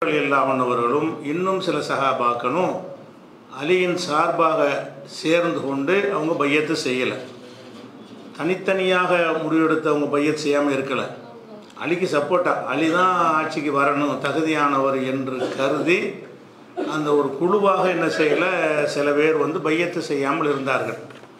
இல்லாமன்னவர்களும் இன்னும் சில சகாபாக்களும் அலியின் சார்பாக சேர்ந்து கொண்டு அவங்க பையத்து செய்யலை தனித்தனியாக முடிவெடுத்து அவங்க பையத் செய்யாமல் இருக்கலை அலிக்கு சப்போர்ட்டாக அலி தான் ஆட்சிக்கு வரணும் தகுதியானவர் என்று கருதி அந்த ஒரு குழுவாக என்ன செய்யலை சில பேர் வந்து பையத்து செய்யாமல் இருந்தார்கள்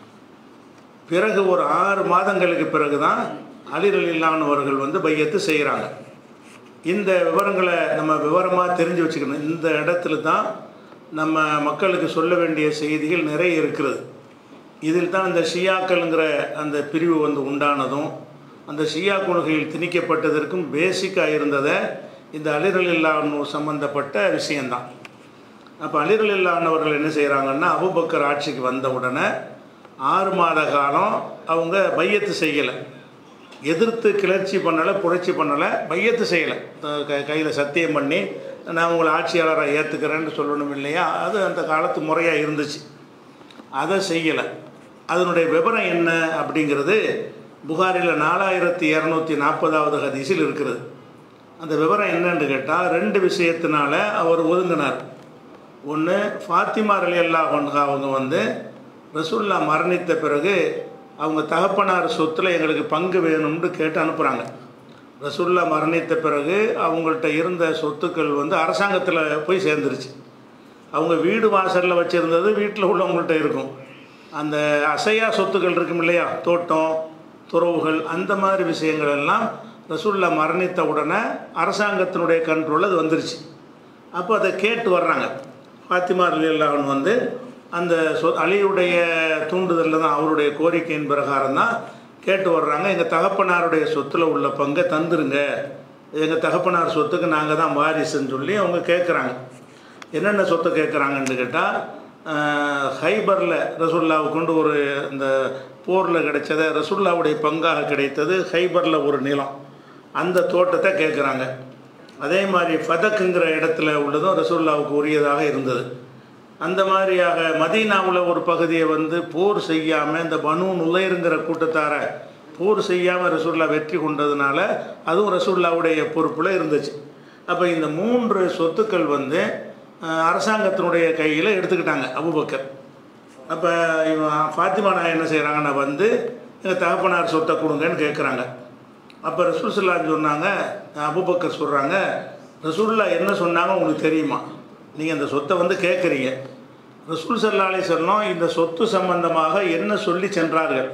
பிறகு ஒரு ஆறு மாதங்களுக்கு பிறகு தான் அலிரலில்லானவர்கள் வந்து பையத்து செய்கிறாங்க இந்த விவரங்களை நம்ம விவரமாக தெரிஞ்சு வச்சுக்கணும் இந்த இடத்துல தான் நம்ம மக்களுக்கு சொல்ல வேண்டிய செய்திகள் நிறைய இருக்கிறது இதில் தான் இந்த ஷியாக்கள்ங்கிற அந்த பிரிவு வந்து உண்டானதும் அந்த ஷியா கொள்கையில் திணிக்கப்பட்டதற்கும் பேசிக்காக இருந்ததை இந்த அலிரலில்லானு சம்பந்தப்பட்ட விஷயந்தான் அப்போ அலிரலில்லானவர்கள் என்ன செய்கிறாங்கன்னா அபுபக்கர் ஆட்சிக்கு வந்த உடனே ஆறு மாத காலம் அவங்க பையத்து செய்யலை எதிர்த்து கிளர்ச்சி பண்ணலை புரட்சி பண்ணலை பையத்து செய்யலை க கையில் சத்தியம் பண்ணி நான் உங்களை ஆட்சியாளராக ஏற்றுக்கிறேன்னு சொல்லணும் இல்லையா அது அந்த காலத்து முறையாக இருந்துச்சு அதை செய்யலை அதனுடைய விவரம் என்ன அப்படிங்கிறது புகாரில் நாலாயிரத்தி இரநூத்தி நாற்பதாவது ஹதீஸில் இருக்கிறது அந்த விவரம் என்னன்னு கேட்டால் ரெண்டு விஷயத்தினால அவர் ஒதுங்கினார் ஒன்று ஃபாத்திமா அலி அல்லா அவங்க வந்து ரசுல்லா மரணித்த பிறகு அவங்க தகப்பனார் சொத்தில் எங்களுக்கு பங்கு வேணும்னு கேட்டு அனுப்புகிறாங்க ரசுல்லா மரணித்த பிறகு அவங்கள்ட்ட இருந்த சொத்துக்கள் வந்து அரசாங்கத்தில் போய் சேர்ந்துருச்சு அவங்க வீடு வாசலில் வச்சுருந்தது வீட்டில் உள்ளவங்கள்ட்ட இருக்கும் அந்த அசையா சொத்துக்கள் இருக்கும் இல்லையா தோட்டம் துறவுகள் அந்த மாதிரி விஷயங்கள் எல்லாம் ரசுல்லா மரணித்த உடனே அரசாங்கத்தினுடைய கண்ட்ரோல் அது வந்துருச்சு அப்போ அதை கேட்டு வர்றாங்க ஃபாத்திமா அலில்லாஹன் வந்து அந்த சொ அலியுடைய தூண்டுதலில் தான் அவருடைய கோரிக்கையின் பிரகாரம் தான் கேட்டு வர்றாங்க எங்கள் தகப்பனாருடைய சொத்தில் உள்ள பங்கை தந்துருங்க எங்கள் தகப்பனார் சொத்துக்கு நாங்கள் தான் வாரிசுன்னு சொல்லி அவங்க கேட்குறாங்க என்னென்ன சொத்தை கேட்குறாங்கன்னு கேட்டால் ஹைபரில் ரசுல்லாவுக்கு கொண்டு ஒரு இந்த போரில் கிடைச்சதை ரசுல்லாவுடைய பங்காக கிடைத்தது ஹைபரில் ஒரு நிலம் அந்த தோட்டத்தை கேட்குறாங்க அதே மாதிரி ஃபதக்குங்கிற இடத்துல உள்ளதும் ரசுல்லாவுக்கு உரியதாக இருந்தது அந்த மாதிரியாக மதீனாவில் ஒரு பகுதியை வந்து போர் செய்யாமல் இந்த பனு நுழைருங்கிற கூட்டத்தார போர் செய்யாமல் ரசூல்லா வெற்றி கொண்டதுனால அதுவும் ரசூல்லாவுடைய பொறுப்பில் இருந்துச்சு அப்போ இந்த மூன்று சொத்துக்கள் வந்து அரசாங்கத்தினுடைய கையில் எடுத்துக்கிட்டாங்க அபுபக்கர் அப்போ இவன் ஃபாத்திமா நான் என்ன செய்கிறாங்கன்னா வந்து எங்கள் தகப்பனார் சொத்தை கொடுங்கன்னு கேட்குறாங்க அப்போ ரசூல் சொல்லான்னு சொன்னாங்க அபுபக்கர் சொல்கிறாங்க ரசூல்லா என்ன சொன்னாங்க உங்களுக்கு தெரியுமா நீங்கள் அந்த சொத்தை வந்து கேட்குறீங்க ரசூல் சல்லா அலி சொல்லம் இந்த சொத்து சம்பந்தமாக என்ன சொல்லி சென்றார்கள்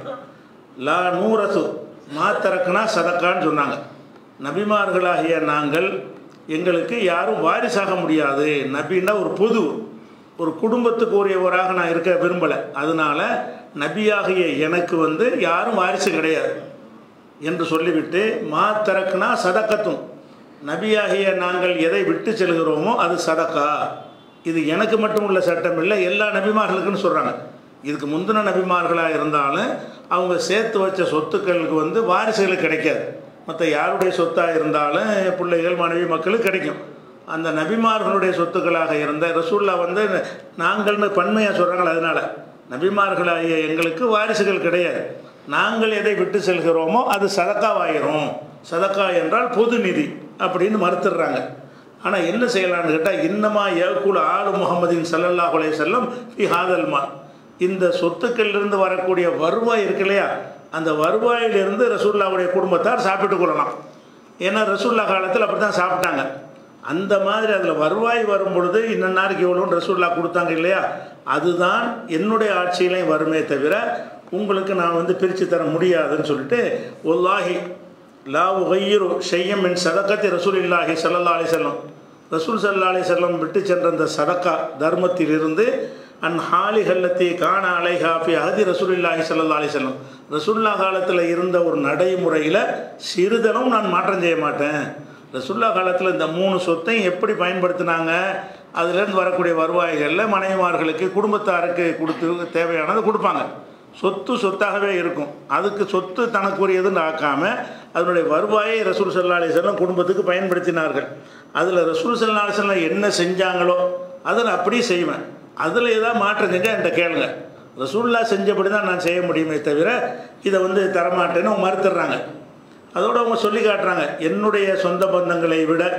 லா நூரசு மாத்தரக்குனா சதக்கான்னு சொன்னாங்க நபிமார்களாகிய நாங்கள் எங்களுக்கு யாரும் வாரிசாக முடியாது நபின்னா ஒரு பொது ஒரு குடும்பத்துக்கு உரியவராக நான் இருக்க விரும்பலை அதனால நபியாகிய எனக்கு வந்து யாரும் வாரிசு கிடையாது என்று சொல்லிவிட்டு மா தரக்குனா சதக்கத்தும் நபியாகிய நாங்கள் எதை விட்டு செல்கிறோமோ அது சதக்கா இது எனக்கு மட்டும் உள்ள சட்டம் இல்லை எல்லா நபிமார்களுக்குன்னு சொல்கிறாங்க இதுக்கு முந்தின நபிமார்களாக இருந்தாலும் அவங்க சேர்த்து வச்ச சொத்துக்களுக்கு வந்து வாரிசுகளுக்கு கிடைக்காது மற்ற யாருடைய சொத்தாக இருந்தாலும் பிள்ளைகள் மனைவி மக்களுக்கு கிடைக்கும் அந்த நபிமார்களுடைய சொத்துக்களாக இருந்த ரசூல்லா வந்து நாங்கள்னு பன்மையாக சொல்கிறாங்களே அதனால் நபிமார்களாகிய எங்களுக்கு வாரிசுகள் கிடையாது நாங்கள் எதை விட்டு செல்கிறோமோ அது சதக்காவாயிரும் சதக்கா என்றால் பொது நிதி அப்படின்னு மறுத்துடுறாங்க ஆனால் என்ன செய்யலான்னு கேட்டால் இன்னமா ஏகுல ஆளு முகமதின் சல்லல்லா அலே செல்லம் ஃபி ஹாதல்மா இந்த சொத்துக்களிலிருந்து வரக்கூடிய வருவாய் இருக்கு இல்லையா அந்த வருவாயிலிருந்து ரசூல்லாவுடைய குடும்பத்தார் சாப்பிட்டு கொள்ளலாம் ஏன்னா ரசூல்லா காலத்தில் அப்படி தான் சாப்பிட்டாங்க அந்த மாதிரி அதில் வருவாய் வரும் பொழுது இன்னன்னாருக்கு எவ்வளோன்னு ரசூல்லா கொடுத்தாங்க இல்லையா அதுதான் என்னுடைய ஆட்சியிலையும் வருமே தவிர உங்களுக்கு நான் வந்து பிரித்து தர முடியாதுன்னு சொல்லிட்டு ஒல்லாஹி லா உகையிரு ஷையம் என் சதக்கத்தை ரசூல் இல்லாஹி சல்லா அலி செல்லம் ரசூல் சல்லா அலி செல்லம் விட்டு சென்ற அந்த சதக்கா தர்மத்திலிருந்து அன் ஹாலி ஹல்லத்தி காண அலைஹாஃபி அஹதி ரசூல் இல்லாஹி சல்லா அலி செல்லம் ரசுல்லா காலத்தில் இருந்த ஒரு நடைமுறையில் சிறிதளவும் நான் மாற்றம் செய்ய மாட்டேன் ரசுல்லா காலத்தில் இந்த மூணு சொத்தையும் எப்படி பயன்படுத்தினாங்க அதிலேருந்து வரக்கூடிய வருவாய்களில் மனைவிமார்களுக்கு குடும்பத்தாருக்கு கொடுத்து தேவையானதை கொடுப்பாங்க சொத்து சொத்தாகவே இருக்கும் அதுக்கு சொத்து தனக்குரியதுன்னு ஆக்காமல் அதனுடைய வருவாயை ரசூல் சல்லா அலிஸ்லாம் குடும்பத்துக்கு பயன்படுத்தினார்கள் அதில் ரசூல் சல்லா அலிஸ்லாம் என்ன செஞ்சாங்களோ அதில் அப்படியே செய்வேன் அதில் ஏதாவது மாற்றம் செஞ்சால் என்கிட்ட கேளுங்க ரசூல்லா செஞ்சபடி தான் நான் செய்ய முடியுமே தவிர இதை வந்து தரமாட்டேன்னு அவங்க மறுத்துடுறாங்க அதோடு அவங்க சொல்லி காட்டுறாங்க என்னுடைய சொந்த பந்தங்களை விட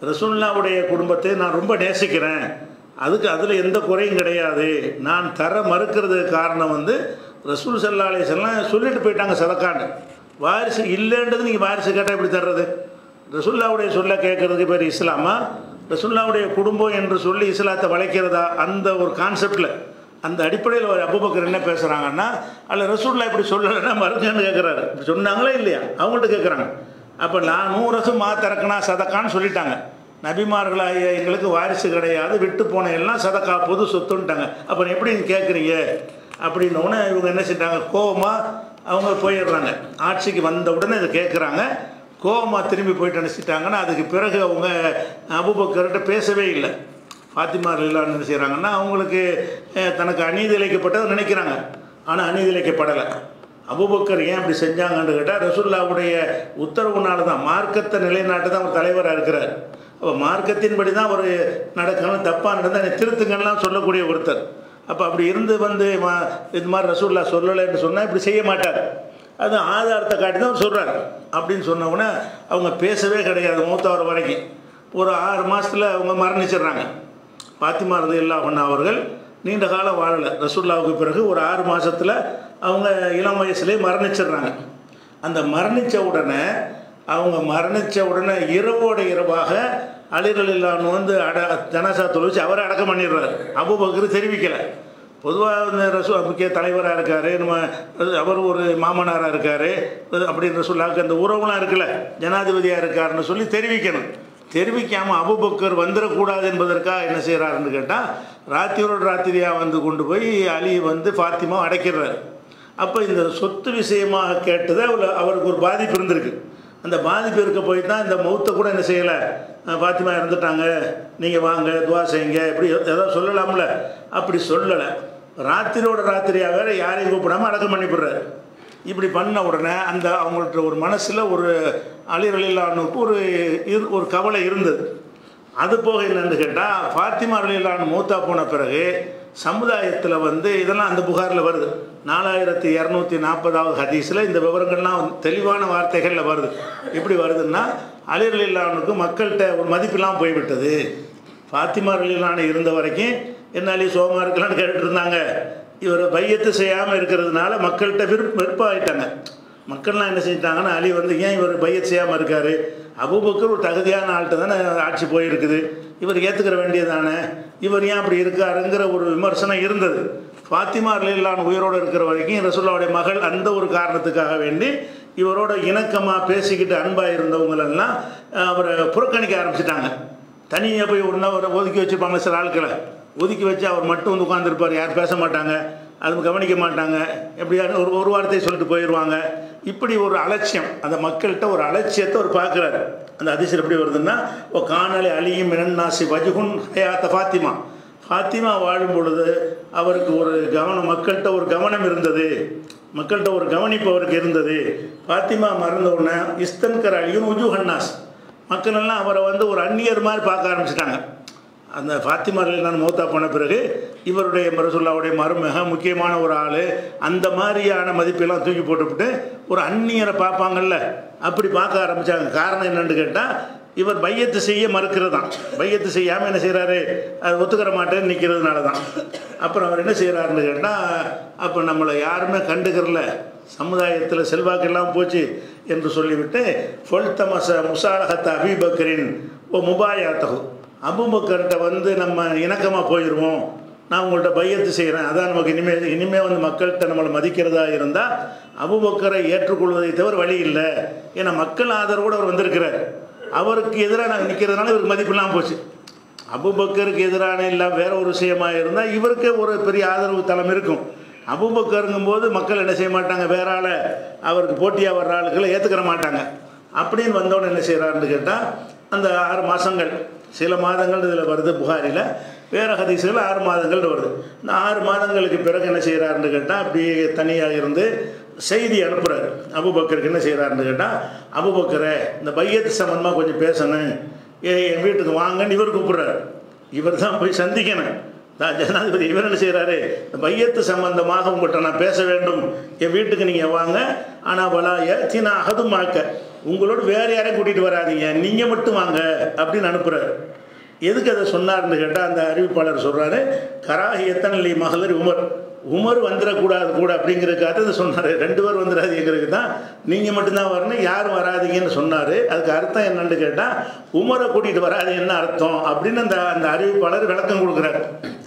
ரசூல்லாவுடைய குடும்பத்தை நான் ரொம்ப நேசிக்கிறேன் அதுக்கு அதில் எந்த குறையும் கிடையாது நான் தர மறுக்கிறதுக்கு காரணம் வந்து ரசூல் சல்லா அலிஸ்லாம் சொல்லிட்டு போயிட்டாங்க சதக்காண்டு வாரிசு இல்லைன்றது நீங்கள் வாரிசு கேட்டால் எப்படி தர்றது ரசுல்லாவுடைய சொல்ல கேட்கறதுக்கு பேர் இஸ்லாமா ரசுல்லாவுடைய குடும்பம் என்று சொல்லி இஸ்லாத்தை வளைக்கிறதா அந்த ஒரு கான்செப்டில் அந்த அடிப்படையில் ஒரு அபுபக்கர் என்ன பேசுகிறாங்கன்னா அல்ல ரசூல்லா இப்படி சொல்லலைன்னா மறுக்கன்னு கேட்குறாரு இப்படி சொன்னாங்களே இல்லையா அவங்கள்ட்ட கேட்குறாங்க அப்போ நான் நூறு ரசம் மா திறக்கணா சதக்கான்னு சொல்லிட்டாங்க நபிமார்களாகிய எங்களுக்கு வாரிசு கிடையாது விட்டு போன எல்லாம் சதக்கா பொது சொத்துன்ட்டாங்க அப்போ எப்படி நீங்க கேட்குறீங்க அப்படின்னோடனே இவங்க என்ன செஞ்சாங்க கோவமாக அவங்க போயிடுறாங்க ஆட்சிக்கு வந்த உடனே இதை கேட்குறாங்க கோவமாக திரும்பி போயிட்டு நினச்சிட்டாங்கன்னா அதுக்கு பிறகு அவங்க அபுபக்கர்கிட்ட பேசவே இல்லை ஃபாத்திமா இல்லான்னு என்ன செய்கிறாங்கன்னா அவங்களுக்கு அஹ், தனக்கு அநீதி இழைக்கப்பட்டதை நினைக்கிறாங்க ஆனால் அநீதி இழைக்கப்படலை அபுபக்கர் ஏன் அப்படி செஞ்சாங்கன்னு கேட்டால் ரசூல்லாவுடைய உத்தரவுனால தான் மார்க்கத்தை நிலைநாட்டு தான் அவர் தலைவராக இருக்கிறார் அப்போ மார்க்கத்தின்படி தான் அவர் நடக்கணும் தப்பாக நடந்தால் என்னை திருத்துங்கள்லாம் சொல்லக்கூடிய ஒருத்தர் அப்போ அப்படி இருந்து வந்து மா- இது மாதிரி ரசூல்லா சொல்லலைன்னு சொன்னால் இப்படி செய்ய மாட்டார் அது ஆதாரத்தை காட்டி தான் சொல்கிறார் அப்படின்னு சொன்ன உடனே அவங்க பேசவே கிடையாது மூத்தவர் வரைக்கும் ஒரு ஆறு மாதத்தில் அவங்க மரணிச்சிடுறாங்க பாத்திமா ரதி இல்லா அவர்கள் நீண்ட காலம் வாழலை ரசூல்லாவுக்கு பிறகு ஒரு ஆறு மாதத்தில் அவங்க இளம் வயசுலேயே மரணிச்சிடுறாங்க அந்த மரணித்த உடனே அவங்க மரணித்த உடனே இரவோட இரவாக அலிரல் இல்லான்னு வந்து அட ஜனாசா தொழிச்சு அவரை அடக்கம் பண்ணிடுறாரு அபுபக்கர் தெரிவிக்கலை பொதுவாக இந்த ரசூ முக்கிய தலைவராக இருக்கார் நம்ம அவர் ஒரு மாமனாராக இருக்கார் அப்படின்னு சொல்லாக்க அந்த உறவுலாம் இருக்குல்ல ஜனாதிபதியாக இருக்காருன்னு சொல்லி தெரிவிக்கணும் தெரிவிக்காமல் அபுபக்கர் வந்துடக்கூடாது என்பதற்காக என்ன செய்கிறாருன்னு கேட்டால் ராத்திரியோட ராத்திரியாக வந்து கொண்டு போய் அலி வந்து ஃபாத்திமா அடைக்கிறார் அப்போ இந்த சொத்து விஷயமாக கேட்டது அவர் அவருக்கு ஒரு பாதிப்பு இருந்திருக்கு அந்த பாதிப்பு இருக்க போய் தான் இந்த மௌத்தை கூட என்ன செய்யலை ஃபாத்திமா இறந்துட்டாங்க நீங்கள் வாங்க துவா செய்யுங்க இப்படி ஏதாவது சொல்லலாம்ல அப்படி சொல்லலை ராத்திரியோட ராத்திரியாக வேற யாரையும் கூப்பிடாம அடக்கம் பண்ணிவிடுறாரு இப்படி பண்ண உடனே அந்த அவங்கள்ட்ட ஒரு மனசில் ஒரு அலிரலிலானுக்கு ஒரு இரு ஒரு கவலை இருந்தது அது போக என்னன்னு கேட்டால் ஃபாத்திமா அலிலான் மூத்தா போன பிறகு சமுதாயத்தில் வந்து இதெல்லாம் அந்த புகாரில் வருது நாலாயிரத்தி இரநூத்தி நாற்பதாவது ஹதீஸில் இந்த விவரங்கள்லாம் தெளிவான வார்த்தைகளில் வருது எப்படி வருதுன்னா அலிரலிலானுக்கு மக்கள்கிட்ட ஒரு மதிப்பெல்லாம் போய்விட்டது ஃபாத்திமா அலிலான இருந்த வரைக்கும் என்ன அலி சோமா இருக்கலாம்னு கேட்டுட்டு இருந்தாங்க இவர் பையத்து செய்யாமல் இருக்கிறதுனால மக்கள்கிட்ட விருப்ப விருப்பாயிட்டாங்க மக்கள்லாம் என்ன செஞ்சிட்டாங்கன்னா அலி வந்து ஏன் இவர் பையத் செய்யாமல் இருக்கார் அபூபக்கர் ஒரு தகுதியான ஆள்கிட்ட தானே ஆட்சி போயிருக்குது இவர் ஏற்றுக்கிற வேண்டியதானே இவர் ஏன் அப்படி இருக்காருங்கிற ஒரு விமர்சனம் இருந்தது ஃபாத்திமா அலிலான் உயிரோடு இருக்கிற வரைக்கும் ரசூல்லாவுடைய மகள் அந்த ஒரு காரணத்துக்காக வேண்டி இவரோட இணக்கமாக பேசிக்கிட்டு அன்பாக இருந்தவங்களெல்லாம் அவரை புறக்கணிக்க ஆரம்பிச்சிட்டாங்க தனியாக போய் ஒரு நாள் ஒரு ஒதுக்கி வச்சுருப்பாங்க சில ஆட்களை ஒதுக்கி வச்சு அவர் மட்டும் வந்து உட்காந்துருப்பார் யார் பேச மாட்டாங்க அது கவனிக்க மாட்டாங்க எப்படியான ஒரு ஒரு வார்த்தையை சொல்லிட்டு போயிடுவாங்க இப்படி ஒரு அலட்சியம் அந்த மக்கள்கிட்ட ஒரு அலட்சியத்தை அவர் பார்க்குறாரு அந்த அதிசயம் எப்படி வருதுன்னா ஓ காணலை அலியும் மினன்னாசி வஜுகுன் ஹயாத்த ஃபாத்திமா ஃபாத்திமா வாழும் பொழுது அவருக்கு ஒரு கவனம் மக்கள்கிட்ட ஒரு கவனம் இருந்தது மக்கள்கிட்ட ஒரு கவனிப்பு அவருக்கு இருந்தது ஃபாத்திமா மறந்த உடனே இஸ்தன்கர் அலியும் உஜுஹன்னாஸ் மக்கள் எல்லாம் அவரை வந்து ஒரு அந்நியர் மாதிரி பார்க்க ஆரம்பிச்சிட்டாங்க அந்த ஃபாத்திமா நான் மூத்தா போன பிறகு இவருடைய மரசுல்லாவுடைய மருமக முக்கியமான ஒரு ஆள் அந்த மாதிரியான மதிப்பெல்லாம் தூக்கி போட்டுவிட்டு ஒரு அந்நியரை பார்ப்பாங்கல்ல அப்படி பார்க்க ஆரம்பித்தாங்க காரணம் என்னன்னு கேட்டால் இவர் பையத்து செய்ய மறுக்கிறது தான் பையத்து செய்யாமல் என்ன செய்கிறாரு அது ஒத்துக்கிற மாட்டேன்னு நிற்கிறதுனால தான் அப்புறம் அவர் என்ன செய்கிறாருன்னு கேட்டால் அப்போ நம்மளை யாருமே கண்டுக்கிறல சமுதாயத்தில் செல்வாக்கெல்லாம் போச்சு என்று சொல்லிவிட்டு ஃபொல்தமச முசாலகத்த அபிபக்கரின் ஓ முபாயாத்தகு அபுபக்கர்கிட்ட வந்து நம்ம இணக்கமாக போயிடுவோம் நான் உங்கள்கிட்ட பையத்து செய்கிறேன் அதான் நமக்கு இனிமேல் இனிமேல் வந்து மக்கள்கிட்ட நம்மளை மதிக்கிறதா இருந்தால் அபுபக்கரை ஏற்றுக்கொள்வதை தவிர வழி இல்லை ஏன்னா மக்கள் ஆதரவோடு அவர் வந்திருக்கிறார் அவருக்கு எதிராக நாங்கள் நிற்கிறதுனால இவருக்கு மதிப்பெல்லாம் போச்சு அபுபக்கருக்கு எதிரான இல்லை வேற ஒரு விஷயமாக இருந்தால் இவருக்கு ஒரு பெரிய ஆதரவு தளம் இருக்கும் அபுபக்கருங்கும் போது மக்கள் என்ன செய்ய மாட்டாங்க வேற ஆளை அவருக்கு போட்டியாக வர்ற ஆளுக்களை ஏற்றுக்கிற மாட்டாங்க அப்படின்னு வந்தவொடனே என்ன செய்கிறாருன்னு கேட்டால் அந்த ஆறு மாதங்கள் சில மாதங்கள் இதில் வருது புகாரில் வேறு ஹதீஸுகள் ஆறு மாதங்கள் வருது இந்த ஆறு மாதங்களுக்கு பிறகு என்ன செய்கிறாருன்னு கேட்டால் அப்படியே தனியாக இருந்து செய்தி அனுப்புகிறாரு அபுபக்கருக்கு என்ன செய்கிறாருன்னு கேட்டால் அபுபக்கரை இந்த பையத்து சம்மந்தமாக கொஞ்சம் பேசணும் ஏ என் வீட்டுக்கு வாங்கன்னு இவர் கூப்பிட்றாரு இவர் தான் போய் சந்திக்கணும் நான் ஜனாதிபதி இவர் என்ன செய்கிறாரு இந்த பையத்து சம்பந்தமாக உங்கள்கிட்ட நான் பேச வேண்டும் என் வீட்டுக்கு நீங்கள் வாங்க ஆனால் வலா ஏத்தினா அகதுமாக்க உங்களோட வேறு யாரையும் கூட்டிகிட்டு வராதீங்க நீங்கள் மட்டும் வாங்க அப்படின்னு அனுப்புகிறார் எதுக்கு அதை சொன்னார்னு கேட்டால் அந்த அறிவிப்பாளர் சொல்கிறாரு கராகியத்தன் மகளிர் உமர் உமர் வந்துடக்கூடாது கூட அப்படிங்கிறதுக்காக அதை சொன்னார் ரெண்டு பேர் வந்துடாதீங்கிறதுக்கு தான் நீங்கள் மட்டும்தான் வரணும் யாரும் வராதீங்கன்னு சொன்னார் அதுக்கு அர்த்தம் என்னன்னு கேட்டால் உமரை கூட்டிகிட்டு வராதீங்கன்னு அர்த்தம் அப்படின்னு அந்த அந்த அறிவிப்பாளர் விளக்கம் கொடுக்குறாரு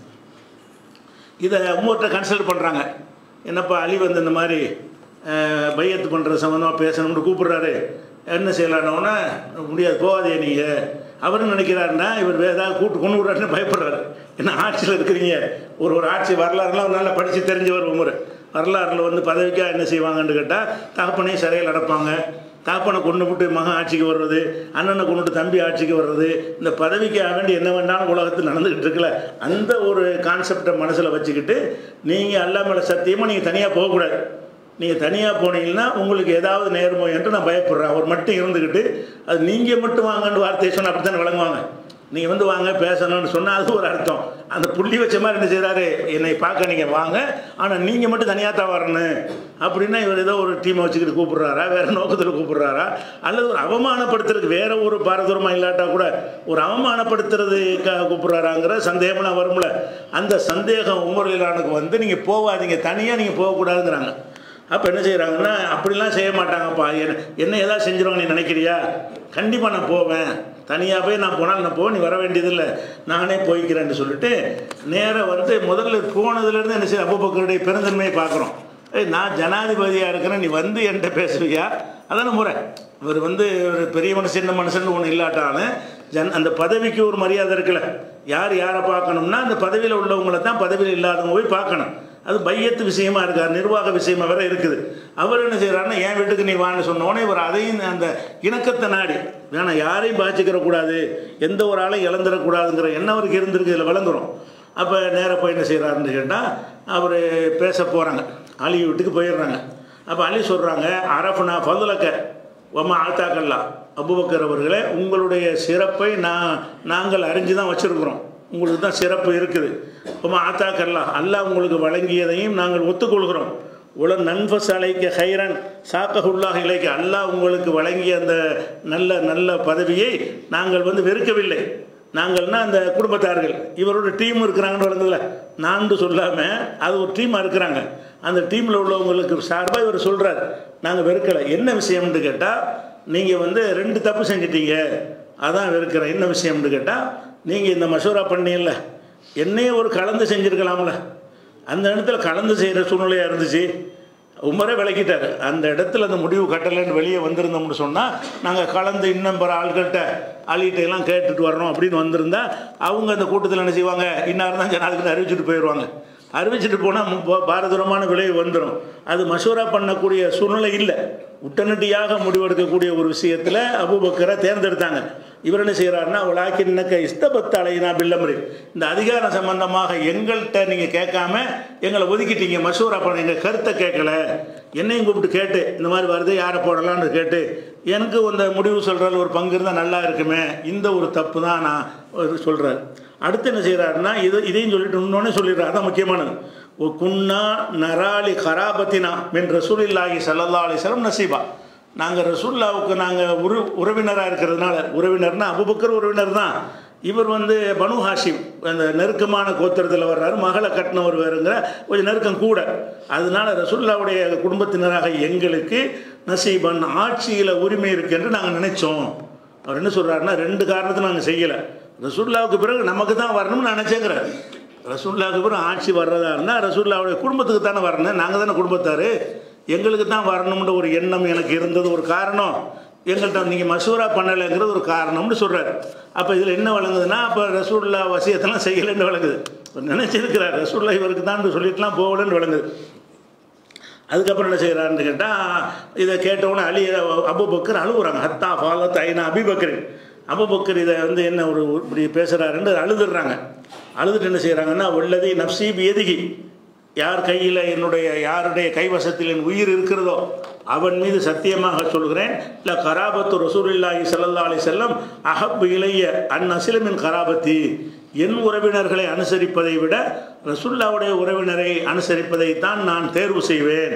இதை உமர்கிட்ட கன்சல்ட் பண்ணுறாங்க என்னப்பா அலி வந்து இந்த மாதிரி அஹ், பையத்து பண்ணுற சம்மந்தமாக பேசணும்னு கூப்பிடுறாரு என்ன செய்யலான்னொன்னே முடியாது போகாதே நீங்கள் அவரும் நினைக்கிறாருன்னா இவர் வேறு ஏதாவது கூட்டு கொண்டு விடுறாருன்னு பயப்படுறாரு என்ன ஆட்சியில் இருக்கிறீங்க ஒரு ஒரு ஆட்சி வரலாறுலாம் நல்லா படித்து தெரிஞ்சவர் உமர் வரலாறுல வந்து பதவிக்காக என்ன செய்வாங்கன்னு கேட்டால் தகப்பனையும் சிறையில் அடைப்பாங்க தகப்பனை கொண்டு விட்டு மகன் ஆட்சிக்கு வர்றது அண்ணனை கொண்டு விட்டு தம்பி ஆட்சிக்கு வர்றது இந்த பதவிக்காக வேண்டி என்ன வேண்டாலும் உலகத்தில் நடந்துக்கிட்டு இருக்குல்ல அந்த ஒரு கான்செப்டை மனசில் வச்சுக்கிட்டு நீங்கள் அல்லா மேலே சத்தியமாக நீங்கள் தனியாக போகக்கூடாது நீங்கள் தனியாக போனீங்கன்னா உங்களுக்கு ஏதாவது நேருமோ என்று நான் பயப்படுறேன் அவர் மட்டும் இருந்துக்கிட்டு அது நீங்கள் மட்டும் வாங்கன்னு வார்த்தையை சொன்னால் அப்படி தானே விளங்குவாங்க நீங்கள் வந்து வாங்க பேசணும்னு சொன்னால் அது ஒரு அர்த்தம் அந்த புள்ளி வச்ச மாதிரி என்ன செய்கிறாரு என்னை பார்க்க நீங்கள் வாங்க ஆனால் நீங்கள் மட்டும் தனியாக தான் வரணும் அப்படின்னா இவர் ஏதோ ஒரு டீமை வச்சுக்கிட்டு கூப்பிட்றாரா வேறு நோக்கத்தில் கூப்பிட்றாரா அல்லது ஒரு அவமானப்படுத்துறதுக்கு வேற ஒரு பாரதூரமாக இல்லாட்டா கூட ஒரு அவமானப்படுத்துறதுக்காக கூப்பிட்றாராங்கிற சந்தேகம்லாம் வரும்ல அந்த சந்தேகம் உமரிலானுக்கு வந்து நீங்கள் போகாதீங்க தனியாக நீங்கள் போகக்கூடாதுங்கிறாங்க அப்போ என்ன செய்கிறாங்கன்னா அப்படிலாம் செய்ய மாட்டாங்கப்பா என்ன என்ன ஏதாவது செஞ்சிருவாங்க நீ நினைக்கிறியா கண்டிப்பாக நான் போவேன் தனியாக போய் நான் போனால் நான் போக நீ வர வேண்டியதில்லை நானே போய்க்கிறேன்னு சொல்லிட்டு நேராக வந்து முதல்ல போனதுலேருந்து என்ன செய்ய அபுபக்கருடைய பெருந்தன்மையை பார்க்குறோம் ஏய் நான் ஜனாதிபதியாக இருக்கிறேன் நீ வந்து என்கிட்ட பேசுவியா அதான முறை இவர் வந்து ஒரு பெரிய மனுஷன் சின்ன மனுஷன் ஒன்று இல்லாட்டாலும் ஜன் அந்த பதவிக்கு ஒரு மரியாதை இருக்குல்ல யார் யாரை பார்க்கணும்னா அந்த பதவியில் உள்ளவங்கள தான் பதவியில் இல்லாதவங்க போய் பார்க்கணும் அது பையத்து விஷயமா இருக்கார் நிர்வாக விஷயமா வேற இருக்குது அவர் என்ன செய்கிறாருன்னா என் வீட்டுக்கு நீ வான்னு சொன்னோடனே இவர் அதையும் அந்த இணக்கத்தை நாடி வேணாம் யாரையும் பாய்ச்சிக்கிற கூடாது எந்த ஒரு ஆளையும் இழந்துடக்கூடாதுங்கிற எண்ணம் அவருக்கு இருந்திருக்கு இதில் விளங்குறோம் அப்போ நேராக போய் என்ன செய்கிறாருன்னு கேட்டால் அவர் பேச போகிறாங்க அலி வீட்டுக்கு போயிடுறாங்க அப்போ அலி சொல்கிறாங்க அரஃபுனா ஃபதுலக்க ஒம்மா ஆத்தாக்கல்லா அபுபக்கர் அவர்களே உங்களுடைய சிறப்பை நான் நாங்கள் அறிஞ்சு தான் வச்சுருக்குறோம் உங்களுக்கு தான் சிறப்பு இருக்குது ஒம்மா ஆத்தாக்கல்லா அல்லாஹ் உங்களுக்கு வழங்கியதையும் நாங்கள் ஒத்துக்கொள்கிறோம் உல நன்ஃபஸ் அலைக்க ஹைரன் சாக்கஹுல்லாஹ் இலைக்க அல்லாஹ் உங்களுக்கு வழங்கிய அந்த நல்ல நல்ல பதவியை நாங்கள் வந்து வெறுக்கவில்லை நாங்கள்னா அந்த குடும்பத்தார்கள் இவரோட டீம் இருக்கிறாங்கன்னு வழங்குதுல நான்கு சொல்லாமல் அது ஒரு டீமாக இருக்கிறாங்க அந்த டீமில் உள்ளவங்களுக்கு சார்பாக இவர் சொல்கிறார் நாங்கள் வெறுக்கலை என்ன விஷயம்னு கேட்டால் நீங்கள் வந்து ரெண்டு தப்பு செஞ்சிட்டீங்க அதான் வெறுக்கிறேன் என்ன விஷயம்னு கேட்டால் நீங்கள் இந்த மசூரா பண்ணீங்கல்ல என்னையே ஒரு கலந்து செஞ்சுருக்கலாம்ல அந்த இடத்துல கலந்து செய்கிற சூழ்நிலையாக இருந்துச்சு உமரே விளக்கிட்டார் அந்த இடத்துல அந்த முடிவு கட்டலைன்னு வெளியே வந்திருந்தோம்னு சொன்னால் நாங்கள் கலந்து இன்னும் பிற ஆள்கள்கிட்ட அலிகிட்ட எல்லாம் கேட்டுட்டு வரணும் அப்படின்னு வந்திருந்தா அவங்க அந்த கூட்டத்தில் என்ன செய்வாங்க இன்னார் தான் ஜனாதிபதி அறிவிச்சுட்டு போயிடுவாங்க அறிவிச்சிட்டு போனால் பாரதூரமான விளைவு வந்துடும் அது மசூரா பண்ணக்கூடிய சூழ்நிலை இல்லை உடனடியாக முடிவெடுக்கக்கூடிய ஒரு விஷயத்தில் அபுபக்கரை தேர்ந்தெடுத்தாங்க இவர் என்ன செய்கிறாருன்னா உலாக்கின்னக்க இஸ்தபத் அலைனா பில்லமரி இந்த அதிகாரம் சம்பந்தமாக எங்கள்கிட்ட நீங்கள் கேட்காம எங்களை ஒதுக்கிட்டீங்க மசூரா பண்ண எங்கள் கருத்தை கேட்கல என்னையும் கூப்பிட்டு கேட்டு இந்த மாதிரி வருது யாரை போடலான்னு கேட்டு எனக்கு இந்த முடிவு சொல்கிற ஒரு பங்கு இருந்தால் நல்லா இருக்குமே இந்த ஒரு தப்பு தான் நான் சொல்கிறேன் அடுத்து என்ன செய்கிறாருன்னா இது இதையும் சொல்லிட்டு இன்னொன்னே சொல்லிடுறாரு அதான் முக்கியமானது ஓ குன்னா நராலி கராபத்தினா மின் ரசூலில்லாஹி சல்லல்லா அலிஸ்லம் நசீபா நாங்கள் ரசூல்லாவுக்கு நாங்கள் உரு உறவினராக இருக்கிறதுனால உறவினர்னா அபுபக்கர் உறவினர் தான் இவர் வந்து பனு ஹாஷிம் அந்த நெருக்கமான கோத்திரத்தில் வர்றாரு மகளை கட்டினவர் வேறுங்கிற கொஞ்சம் நெருக்கம் கூட அதனால ரசுல்லாவுடைய குடும்பத்தினராக எங்களுக்கு நசீபன் ஆட்சியில் உரிமை இருக்கு என்று நாங்கள் நினைச்சோம் அவர் என்ன சொல்கிறாருன்னா ரெண்டு காரணத்தை நாங்கள் செய்யலை ரசூல்லாவுக்கு பிறகு நமக்கு தான் வரணும்னு நினச்சேங்கிறார் ரசூல்லாவுக்கு பிறகு ஆட்சி வர்றதா இருந்தால் ரசூல்லாவுடைய குடும்பத்துக்கு தானே வரணும் நாங்கள் தானே குடும்பத்தார் எங்களுக்கு தான் வரணும்ன்ற ஒரு எண்ணம் எனக்கு இருந்தது ஒரு காரணம் எங்கள்கிட்ட நீங்கள் மசூரா பண்ணலைங்கிறது ஒரு காரணம்னு சொல்கிறார் அப்போ இதில் என்ன வழங்குதுன்னா அப்போ ரசூல்லா வசியத்தெல்லாம் செய்யலைன்னு வழங்குது நினச்சிருக்கிறார் ரசூல்லா இவருக்கு தான் சொல்லிட்டுலாம் போகலன்னு வழங்குது அதுக்கப்புறம் என்ன செய்கிறாருன்னு கேட்டால் இதை கேட்டவுடனே அலி அபுபக்கர் அழுகுறாங்க ஹத்தா ஃபாலத் ஐநா அபிபக்கர் அபுபக்கர் இதை வந்து என்ன ஒரு இப்படி பேசுகிறாருன்னு அழுதுடுறாங்க அழுதுட்டு என்ன செய்கிறாங்கன்னா உள்ளதி நப்சீப் எதுகி யார் கையில் என்னுடைய யாருடைய கைவசத்தில் என் உயிர் இருக்கிறதோ அவன் மீது சத்தியமாக சொல்கிறேன் இல்லை கராபத்து ரசூலில்லாஹி சல்லா அலி செல்லம் அஹப் இளைய அன் அசிலமின் கராபத்தி என் உறவினர்களை அனுசரிப்பதை விட ரசுல்லாவுடைய உறவினரை அனுசரிப்பதை தான் நான் தேர்வு செய்வேன்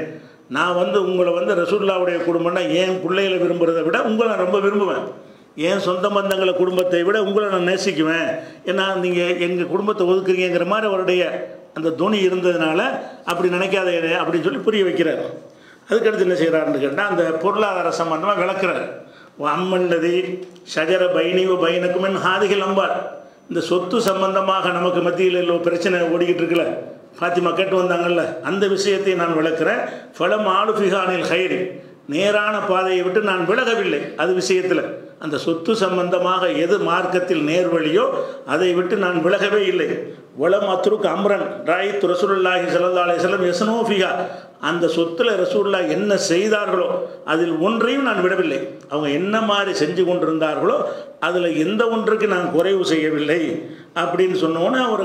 நான் வந்து உங்களை வந்து ரசூல்லாவுடைய குடும்பம்னா என் பிள்ளைகளை விரும்புகிறத விட உங்களை நான் ரொம்ப விரும்புவேன் என் சொந்த பந்தங்களை குடும்பத்தை விட உங்களை நான் நேசிக்குவேன் ஏன்னா நீங்கள் எங்கள் குடும்பத்தை ஒதுக்குறீங்கிற மாதிரி அவருடைய அந்த துணி இருந்ததுனால அப்படி நினைக்காத அப்படின்னு சொல்லி புரிய வைக்கிறார் அதுக்கடுத்து என்ன செய்கிறாருன்னு கேட்டால் அந்த பொருளாதார சம்பந்தமாக விளக்குறார் அம்மன்னதி ஷஜர பைனிவ பைனக்குமென் ஹாதிகள் அம்பாள் இந்த சொத்து சம்பந்தமாக நமக்கு மத்தியில் உள்ள பிரச்சனை ஓடிக்கிட்டு இருக்குல்ல ஃபாத்திமா கேட்டு வந்தாங்கல்ல அந்த விஷயத்தை நான் விளக்குறேன் ஃபலம் ஆளுஃபிகானில் ஹைரி நேரான பாதையை விட்டு நான் விலகவில்லை அது விஷயத்தில் அந்த சொத்து சம்பந்தமாக எது மார்க்கத்தில் நேர்வழியோ அதை விட்டு நான் விலகவே இல்லை வளம் அத்ருக் அம்ரன் ராயித் ரசூலுல்லாஹி ஸல்லல்லாஹு அலைஹி வஸல்லம் யஸ்னோஃபியா அந்த சொத்துல ரசூல்லா என்ன செய்தார்களோ அதில் ஒன்றையும் நான் விடவில்லை அவங்க என்ன மாதிரி செஞ்சு கொண்டிருந்தார்களோ அதில் எந்த ஒன்றுக்கு நான் குறைவு செய்யவில்லை அப்படின்னு சொன்னோன்னே அவர்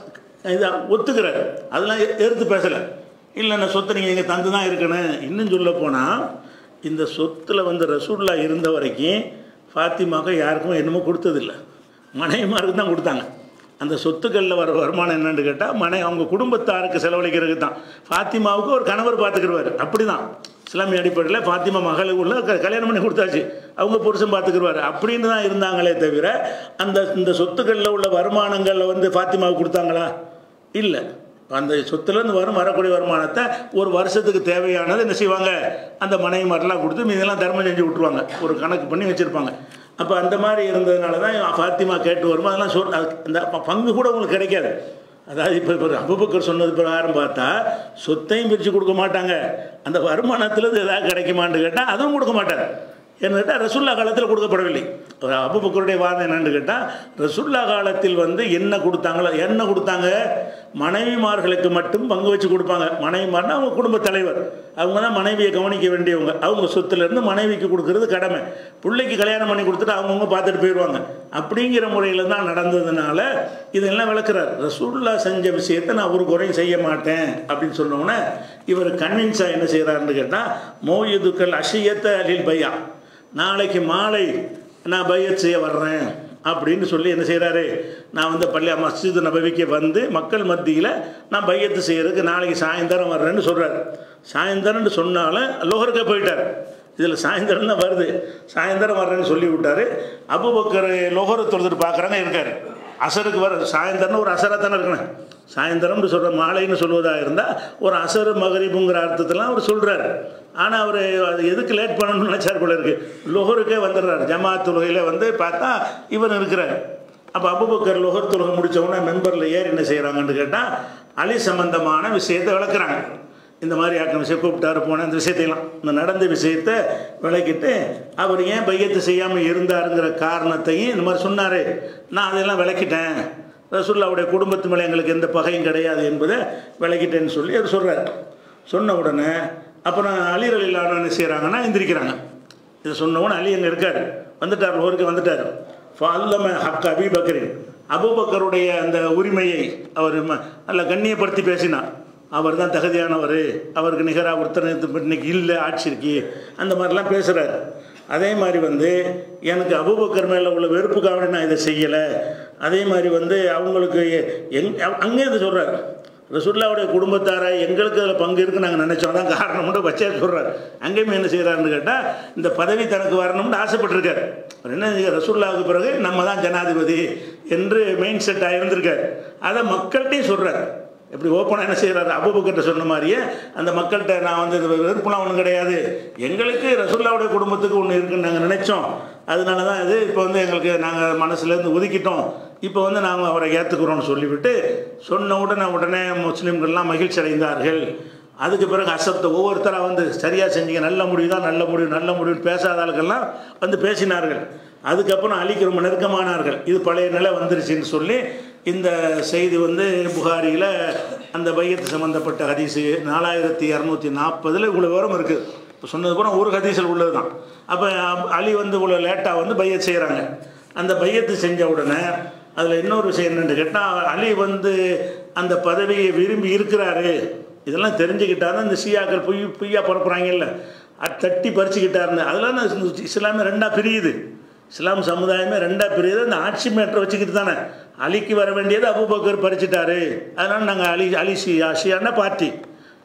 இதை ஒத்துக்கிறார் அதெல்லாம் எ- எதிர்த்து பேசலை இல்லை நான் சொத்தை நீங்கள் எங்கள் தந்து தான் இருக்கணும் இன்னும் சொல்ல போனால் இந்த சொத்தில் வந்து ரசூல்லா இருந்த வரைக்கும் ஃபாத்திமாவுக்கு யாருக்கும் என்னமோ கொடுத்ததில்லை மனைவிமாருக்கு தான் கொடுத்தாங்க அந்த சொத்துக்களில் வர வருமானம் என்னன்னு கேட்டால் மனை அவங்க குடும்பத்தாருக்கு செலவழிக்கிறதுக்கு தான் ஃபாத்திமாவுக்கு ஒரு கணவர் பார்த்துக்கிடுவார் அப்படி தான் இஸ்லாமிய அடிப்படையில் ஃபாத்திமா மகளுக்கு உள்ள க- கல்யாணம் பண்ணி கொடுத்தாச்சு அவங்க புருஷன் பார்த்துக்கிடுவார் அப்படின்னு தான் இருந்தாங்களே தவிர அந்த இந்த சொத்துக்களில் உள்ள வருமானங்களில் வந்து ஃபாத்திமாவுக்கு கொடுத்தாங்களா இல்லை அந்த சொத்துலேருந்து வரும் வரக்கூடிய வருமானத்தை ஒரு வருஷத்துக்கு தேவையானது என்ன செய்வாங்க அந்த மனைவி மாதிரிலாம் கொடுத்து மீதெல்லாம் தர்மம் செஞ்சு விட்ருவாங்க ஒரு கணக்கு பண்ணி வச்சுருப்பாங்க அப்போ அந்த மாதிரி இருந்ததுனால தான் ஃபாத்திமா கேட்டு வரும் அதெல்லாம் சொல் அது- அந்த ப- பங்கு கூட உங்களுக்கு கிடைக்காது அதாவது இப்போ இப்போ அபுபக்கர் சொன்னது பிரகாரம் பார்த்தா சொத்தையும் பிரித்து கொடுக்க மாட்டாங்க அந்த வருமானத்துலேருந்து ஏதாவது கிடைக்குமான்னு கேட்டால் அதுவும் கொடுக்க மாட்டாங்க ஏன்னு கேட்டால் ரசுல்லா காலத்தில் கொடுக்கப்படவில்லை ஒரு அபுபக்கருடைய வாதம் என்னன்னு கேட்டால் ரசுல்லா காலத்தில் வந்து என்ன கொடுத்தாங்களோ என்ன கொடுத்தாங்க மனைவிமார்களுக்கு மட்டும் பங்கு வச்சு கொடுப்பாங்க மனைவிமார்னா அவங்க குடும்ப தலைவர் அவங்க தான் மனைவியை கவனிக்க வேண்டியவங்க அவங்க சொத்துலேருந்து மனைவிக்கு கொடுக்கறது கடமை பிள்ளைக்கு கல்யாணம் பண்ணி கொடுத்துட்டு அவங்கவுங்க பார்த்துட்டு போயிடுவாங்க அப்படிங்கிற முறையில் தான் நடந்ததுனால இதெல்லாம் விளக்குறார் ரசூல்லா செஞ்ச விஷயத்தை நான் ஒரு குறையும் செய்ய மாட்டேன் அப்படின்னு சொன்னோன்னே இவர் கன்வின்ஸாக என்ன செய்கிறாருன்னு கேட்டால் மோயுதுக்கள் அஷியத்த அலில் பையா நாளைக்கு மாலை நான் பையத் செய்ய வர்றேன் அப்படின்னு சொல்லி என்ன செய்கிறாரு நான் வந்து பள்ளி மஸ்ஜித் நபவிக்கு வந்து மக்கள் மத்தியில் நான் பையத்து செய்கிறதுக்கு நாளைக்கு சாயந்தரம் வர்றேன்னு சொல்கிறார் சாயந்தரம்னு சொன்னாலும் லோகருக்கே போயிட்டார் இதில் சாயந்தரம் தான் வருது சாயந்தரம் வர்றேன்னு சொல்லி விட்டாரு அபுபக்கர் லோகரை தொழுதுட்டு பார்க்குறாங்க இருக்கார் அசருக்கு வர சாயந்தரம்னு ஒரு அசராக தானே இருக்கணும் சாயந்தரம்னு சொல்கிற மாலைன்னு சொல்வதாக இருந்தால் ஒரு அசரு மகரிபுங்கிற அர்த்தத்தெல்லாம் அவர் சொல்கிறார் ஆனால் அவர் அது எதுக்கு லேட் பண்ணணும்னு நினச்சார் போல இருக்கு லொஹருக்கே வந்துடுறாரு ஜமாத் தொழுகையில் வந்து பார்த்தா இவர் இருக்கிறார் அப்போ அபுபக்கர் லொஹர் தொழுகை முடிச்ச உடனே மெம்பரில் ஏறி என்ன செய்கிறாங்கன்னு கேட்டால் அலி சம்பந்தமான விஷயத்தை விளக்குறாங்க இந்த மாதிரி ஆக்கம் விஷயம் கூப்பிட்டாரு போன அந்த விஷயத்தையெல்லாம் இந்த நடந்த விஷயத்தை விளக்கிட்டு அவர் ஏன் பையத்து செய்யாமல் இருந்தாருங்கிற காரணத்தையும் இந்த மாதிரி சொன்னார் நான் அதெல்லாம் விளக்கிட்டேன் ரசுல்லாவுடைய குடும்பத்து மேலே எங்களுக்கு எந்த பகையும் கிடையாது என்பதை விளக்கிட்டேன்னு சொல்லி அவர் சொல்கிறார் சொன்ன உடனே அப்புறம் அலிரல் இல்லாமல் என்ன செய்கிறாங்கன்னா எந்திரிக்கிறாங்க இதை சொன்ன உடனே அலி அங்கே இருக்கார் வந்துட்டார் ஊருக்கு வந்துட்டார் ஃபால்லம ஹக் அபி பக்கரின் அபூபக்கருடைய அந்த உரிமையை அவர் ம- நல்ல கண்ணியப்படுத்தி பேசினார் அவர் தான் தகுதியானவர் அவருக்கு நிகராக ஒருத்தர் இன்னைக்கு இல்லை ஆட்சி இருக்கு அந்த மாதிரிலாம் பேசுகிறார் அதே மாதிரி வந்து எனக்கு அபூபக்கர் மேலே உள்ள வெறுப்புக்காக நான் இதை செய்யலை அதே மாதிரி வந்து அவங்களுக்கு எங் அங்கே இதை சொல்கிறார் ரசுல்லாவுடைய குடும்பத்தாரை எங்களுக்கு அதில் பங்கு இருக்கு நாங்கள் நினச்சோம் தான் காரணம்னு வச்சே சொல்கிறார் அங்கேயுமே என்ன செய்கிறாருன்னு கேட்டால் இந்த பதவி தனக்கு வரணும்னு ஆசைப்பட்டிருக்கார் அவர் என்ன செய்ய ரசுல்லாவுக்கு பிறகு நம்ம தான் ஜனாதிபதி என்று மெயின் செட்டாக இருந்திருக்கார் அதை மக்கள்கிட்டையும் சொல்கிறார் எப்படி ஓப்பனாக என்ன செய்கிறாரு அபுபக்கிட்ட சொன்ன மாதிரியே அந்த மக்கள்கிட்ட நான் வந்து இது வெறுப்புலாம் ஒன்றும் கிடையாது எங்களுக்கு ரசுல்லாவுடைய குடும்பத்துக்கு ஒன்று இருக்குன்னு நாங்கள் நினைச்சோம் அதனால தான் இது இப்போ வந்து எங்களுக்கு நாங்கள் மனசுலேருந்து ஒதுக்கிட்டோம் இப்போ வந்து நாங்கள் அவரை ஏற்றுக்கிறோம்னு சொல்லிவிட்டு சொன்ன உடனே உடனே முஸ்லீம்கள்லாம் மகிழ்ச்சி அடைந்தார்கள் அதுக்கு பிறகு அசப்த ஒவ்வொருத்தராக வந்து சரியாக செஞ்சீங்க நல்ல முடிவு தான் நல்ல முடிவு நல்ல முடிவுன்னு பேசாத ஆளுக்கெல்லாம் வந்து பேசினார்கள் அதுக்கப்புறம் அலிக்கு ரொம்ப நெருக்கமானார்கள் இது பழைய நிலை வந்துருச்சுன்னு சொல்லி இந்த செய்தி வந்து புகாரியில் அந்த பையத்து சம்மந்தப்பட்ட ஹதீஸு நாலாயிரத்தி இரநூத்தி நாற்பதில் இவ்வளோ விவரம் இருக்குது இப்போ சொன்னது பூரா ஒரு ஹதீஸில் உள்ளது தான் அப்போ அலி வந்து இவ்வளோ லேட்டாக வந்து பையத் செய்கிறாங்க அந்த பையத்து செஞ்ச உடனே அதில் இன்னொரு விஷயம் என்னென்னு கேட்டால் அலி வந்து அந்த பதவியை விரும்பி இருக்கிறாரு இதெல்லாம் தெரிஞ்சுக்கிட்டாருன்னா இந்த ஷியாக்கள் பொய் பொய்யா பரப்புகிறாங்கல்ல அது தட்டி பறிச்சுக்கிட்டாருன்னு அதெல்லாம் நான் இஸ்லாமே ரெண்டாக பிரியுது இஸ்லாம் சமுதாயமே ரெண்டாக பிரியுது அந்த ஆட்சி மேட்டரை வச்சுக்கிட்டு தானே அலிக்கு வர வேண்டியது அபூபக்கர் பறிச்சிட்டாரு அதனால் நாங்கள் அலி அலி ஷியா ஷியான்னா பார்ட்டி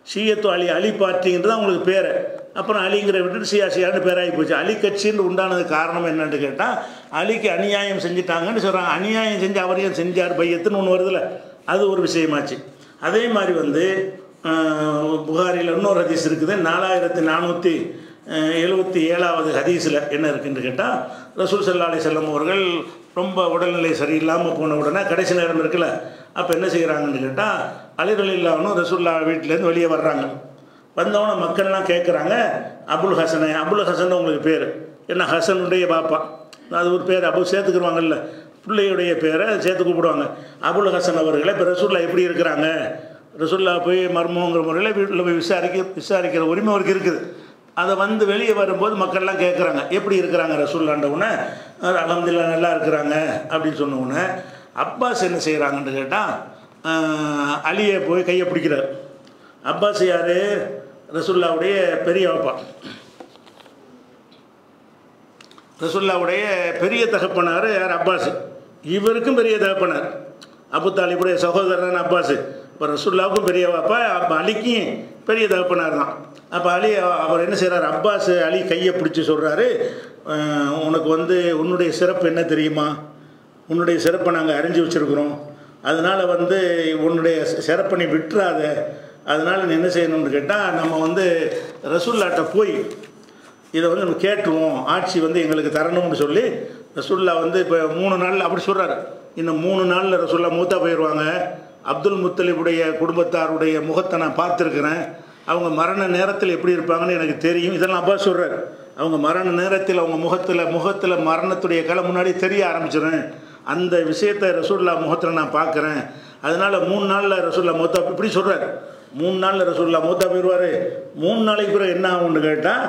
ஷியத்து அலி அலி பார்ட்டிங்கிறது தான் உங்களுக்கு பேர் அப்புறம் அலிங்கிற விட்டுட்டு சியா சியான்னு பேராகி போச்சு அலி கட்சின்னு உண்டானது காரணம் என்னன்னு கேட்டால் அலிக்கு அநியாயம் செஞ்சுட்டாங்கன்னு சொல்கிறாங்க அநியாயம் செஞ்சு அவரையும் செஞ்சார் பையத்துன்னு ஒன்று வருதுல்ல அது ஒரு விஷயமாச்சு அதே மாதிரி வந்து ஆஹ், புகாரில் இன்னொரு ஹதீஸ் இருக்குது நாலாயிரத்தி நானூற்றி எழுபத்தி ஏழாவது ஹதீஸில் என்ன இருக்குன்னு கேட்டால் ரசூல் சல்லா அலி செல்லம் அவர்கள் ரொம்ப உடல்நிலை சரியில்லாமல் போன உடனே கடைசி நேரம் இருக்குல்ல அப்போ என்ன செய்கிறாங்கன்னு கேட்டால் அலிரலி இல்லாமனும் ரசூல்லா வீட்டிலேருந்து வெளியே வர்றாங்க வந்தவொடனே மக்கள்லாம் கேட்குறாங்க அபுல் ஹசனை அபுல் ஹசன் உங்களுக்கு பேர் என்ன ஹசனுடைய பாப்பா அது ஒரு பேர் அபு சேர்த்துக்குருவாங்கல்ல பிள்ளையுடைய பேரை சேர்த்து கூப்பிடுவாங்க அபுல் ஹசன் அவர்களை இப்போ ரசூல்லா எப்படி இருக்கிறாங்க ரசூல்லா போய் மர்மங்கிற முறையில் வீட்டில் போய் விசாரிக்க விசாரிக்கிற உரிமை அவருக்கு இருக்குது அதை வந்து வெளியே வரும்போது மக்கள்லாம் கேட்குறாங்க எப்படி இருக்கிறாங்க ரசூல்லாண்ட உடனே அலமதுல்லா நல்லா இருக்கிறாங்க அப்படின்னு சொன்ன உடனே அப்பாஸ் என்ன செய்கிறாங்கன்னு கேட்டால் அலியை போய் கையை பிடிக்கிறார் அப்பாஸ் யார் ரசூல்லாவுடைய பெரிய அப்பா ரசூல்லாவுடைய பெரிய தகப்பனார் யார் அப்பாஸ் இவருக்கும் பெரிய தகப்பனார் அபு தாலிபுடைய சகோதரன் அப்பாஸ் இப்போ ரசூல்லாவுக்கும் பெரிய அப்பா அப்போ அலிக்கும் பெரிய தகப்பனார் தான் அப்போ அலி அவர் என்ன செய்கிறார் அப்பாஸ் அலி கையை பிடிச்சி சொல்கிறாரு உனக்கு வந்து உன்னுடைய சிறப்பு என்ன தெரியுமா உன்னுடைய சிறப்பை நாங்கள் அறிஞ்சு வச்சுருக்குறோம் அதனால் வந்து உன்னுடைய சிறப்பை நீ விட்டுறாத அதனால் நீ என்ன செய்யணும்னு கேட்டால் நம்ம வந்து ரசூல்லாட்ட போய் இதை வந்து நம்ம கேட்டுருவோம் ஆட்சி வந்து எங்களுக்கு தரணும்னு சொல்லி ரசுல்லா வந்து இப்போ மூணு நாளில் அப்படி சொல்கிறாரு இன்னும் மூணு நாளில் ரசுல்லா மூத்தா போயிடுவாங்க அப்துல் முத்தலிபுடைய குடும்பத்தாருடைய முகத்தை நான் பார்த்துருக்குறேன் அவங்க மரண நேரத்தில் எப்படி இருப்பாங்கன்னு எனக்கு தெரியும் இதெல்லாம் அப்பா சொல்கிறார் அவங்க மரண நேரத்தில் அவங்க முகத்தில் முகத்தில் மரணத்துடைய கலை முன்னாடி தெரிய ஆரம்பிச்சிடும் அந்த விஷயத்தை ரசூல்லா முகத்தில் நான் பார்க்குறேன் அதனால் மூணு நாளில் ரசூல்லா மூத்தா இப்படி சொல்கிறார் மூணு நாளில் ரசூல்லா மூத்தா போயிடுவார் மூணு நாளைக்கு பிறகு என்ன ஆகும்னு கேட்டால்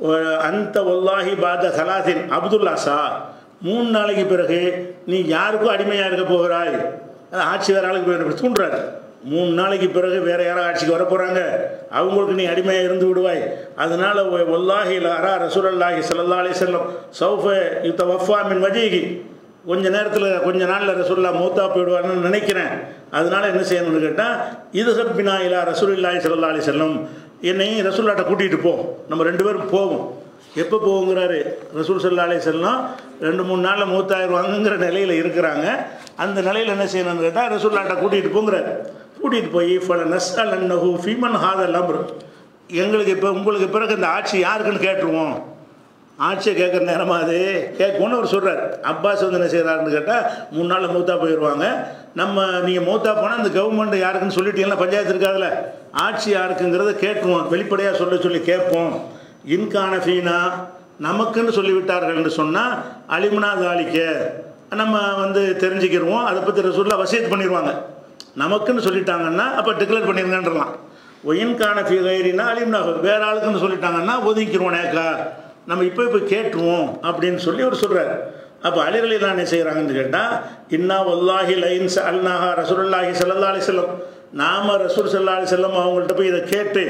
அந்த ஒல்லாஹி பாத சலாசின் அப்துல்லா ஷா மூணு நாளைக்கு பிறகு நீ யாருக்கும் அடிமையாக இருக்க போகிறாய் அது ஆட்சி வேற ஆளுக்கு போய் தூண்டுறாரு மூணு நாளைக்கு பிறகு வேற யாரும் ஆட்சிக்கு வர போகிறாங்க அவங்களுக்கு நீ அடிமையாக இருந்து விடுவாய் அதனால ஒல்லாஹி அரா ரசூலல்லாஹி சல்லா அலி செல்லம் சௌஃப யுத்த வஃபா மின் வஜீகி கொஞ்ச நேரத்தில் கொஞ்ச நாளில் ரசூல்லா மூத்தா போயிடுவார்னு நினைக்கிறேன் அதனால என்ன செய்யணும்னு கேட்டால் இது சப்பினா இல்லா ரசூலில்லாஹி சல்லா அலி செல்லம் என்னையும் ரசூல்லாட்ட கூட்டிகிட்டு போ நம்ம ரெண்டு பேரும் போவோம் எப்போ போகுங்கிறாரு ரசூல் சல்லா அலி செல்லம் ரெண்டு மூணு நாளில் மூத்தாயிருவாங்கங்கிற நிலையில் இருக்கிறாங்க அந்த நிலையில் என்ன செய்யணும்னு கேட்டால் ரசூல்லாட்ட கூட்டிகிட்டு போங்கிறாரு கூட்டிகிட்டு போய் ஃபல நஸ்அல் அன்னஹு ஃபீமன் ஹாதல் அம்ரு எங்களுக்கு இப்போ உங்களுக்கு பிறகு இந்த ஆட்சி யாருக்குன்னு கேட்டுருவோம் ஆட்சியை கேட்குற நேரமா அது கேட்கணும்னு அவர் சொல்கிறார் அப்பாஸ் வந்து என்ன செய்கிறாருன்னு கேட்டால் மூணு நாளில் மூத்தா போயிடுவாங்க நம்ம நீங்கள் மூத்தா போனால் அந்த கவர்மெண்ட் யாருக்குன்னு சொல்லிட்டீங்கன்னா பஞ்சாயத்து இருக்காதுல்ல ஆட்சி யாருக்குங்கிறத கேட்குவோம் வெளிப்படையாக சொல்ல சொல்லி கேட்போம் இன்கான ஃபீனா நமக்குன்னு சொல்லிவிட்டார்கள் என்று சொன்னால் அலிமுனா தாலிக்க நம்ம வந்து தெரிஞ்சுக்கிடுவோம் அதை பற்றி ரசூல்லா வசியத்து பண்ணிடுவாங்க நமக்குன்னு சொல்லிட்டாங்கன்னா அப்போ டிக்ளேர் பண்ணிருங்கன்றலாம் ஒயின்கான ஃபீ கைரினா அலிம்னா வேற ஆளுக்குன்னு சொல்லிட்டாங்கன்னா ஒதுக்கிடுவோம் நேக்கா நம்ம இப்போ இப்போ கேட்டுருவோம் அப்படின்னு சொல்லி அவர் சொல்கிறார் அப்போ அலிரலி தான் என்ன செய்கிறாங்கன்னு கேட்டால் இன்னா ஒல்லாஹி லைன்ஸ் அல்நாஹா ரசூலுல்லாஹி சல்லா அலி செல்லம் நாம ரசூல் சல்லா அலி செல்லம் அவங்கள்ட்ட போய் இதை கேட்டு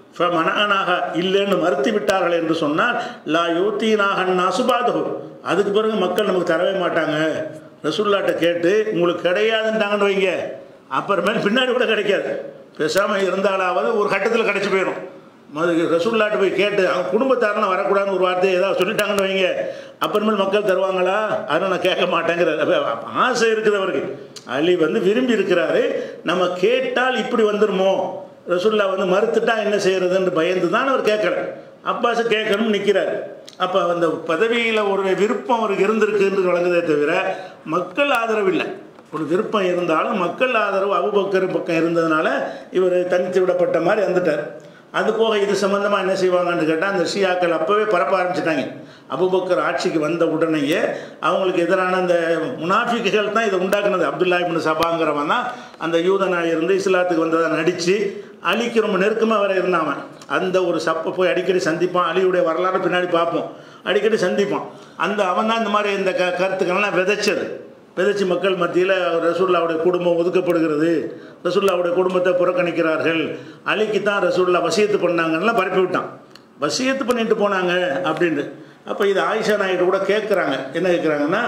மனானாக இல்லைன்னு மறுத்து விட்டார்கள் என்று சொன்னால் லா யூத்தீனாக நாசுபாதகு அதுக்கு பிறகு மக்கள் நமக்கு தரவே மாட்டாங்க ரசூல்லாட்ட கேட்டு உங்களுக்கு கிடையாதுன்ட்டாங்கன்னு வைங்க அப்புறமேல் பின்னாடி கூட கிடைக்காது பேசாமல் இருந்தாலாவது ஒரு கட்டத்தில் கிடச்சி போயிடும் மது ரசூல்லாட்ட போய் கேட்டு அவங்க குடும்பத்தாரெலாம் வரக்கூடாதுன்னு ஒரு வார்த்தையை ஏதாவது சொல்லிட்டாங்கன்னு வைங்க அப்புறமேல் மக்கள் தருவாங்களா அதனால் நான் கேட்க மாட்டேங்கிறார் அப்ப ஆசை இருக்குது அவருக்கு அலி வந்து விரும்பி இருக்கிறாரு நம்ம கேட்டால் இப்படி வந்துருமோ ரசுல்லா வந்து மறுத்துட்டா என்ன செய்யறதுன்னு பயந்து தான் அவர் கேட்கல அப்பாஸ் கேட்கணும்னு நிற்கிறார் அப்போ அந்த பதவியில் ஒரு விருப்பம் அவருக்கு இருந்திருக்குன்னு வழங்குதே தவிர மக்கள் ஆதரவு இல்லை ஒரு விருப்பம் இருந்தாலும் மக்கள் ஆதரவு அபுபக்கர் பக்கம் இருந்ததுனால இவர் தனித்து விடப்பட்ட மாதிரி வந்துட்டார் அது போக இது சம்மந்தமாக என்ன செய்வாங்கன்னு கேட்டால் அந்த ஷியாக்கள் அப்போவே பரப்ப ஆரம்பிச்சிட்டாங்க அபுபக்கர் ஆட்சிக்கு வந்த உடனேயே அவங்களுக்கு எதிரான அந்த முனாஃபிக்குகள் தான் இதை உண்டாக்குனது அப்துல்லா இப்னு சபாங்கிறவன் தான் அந்த யூதனாக இருந்து இஸ்லாத்துக்கு வந்ததை நடித்து அலிக்கு ரொம்ப நெருக்கமாக வர இருந்தாவன் அந்த ஒரு சப்பை போய் அடிக்கடி சந்திப்பான் அலியுடைய வரலாறு பின்னாடி பார்ப்போம் அடிக்கடி சந்திப்பான் அந்த அவன் தான் இந்த மாதிரி இந்த க கருத்துக்கள்லாம் விதைச்சது விதைச்சி மக்கள் மத்தியில் ரசூல்லாவுடைய குடும்பம் ஒதுக்கப்படுகிறது ரசூல்லாவுடைய குடும்பத்தை புறக்கணிக்கிறார்கள் அலிக்கு தான் ரசூல்லா வசியத்து பண்ணாங்கன்னெலாம் பரப்பி விட்டான் வசியத்து பண்ணிட்டு போனாங்க அப்படின்னு அப்போ இது ஆயிஷா நாயுடு கூட கேட்குறாங்க என்ன கேட்குறாங்கன்னா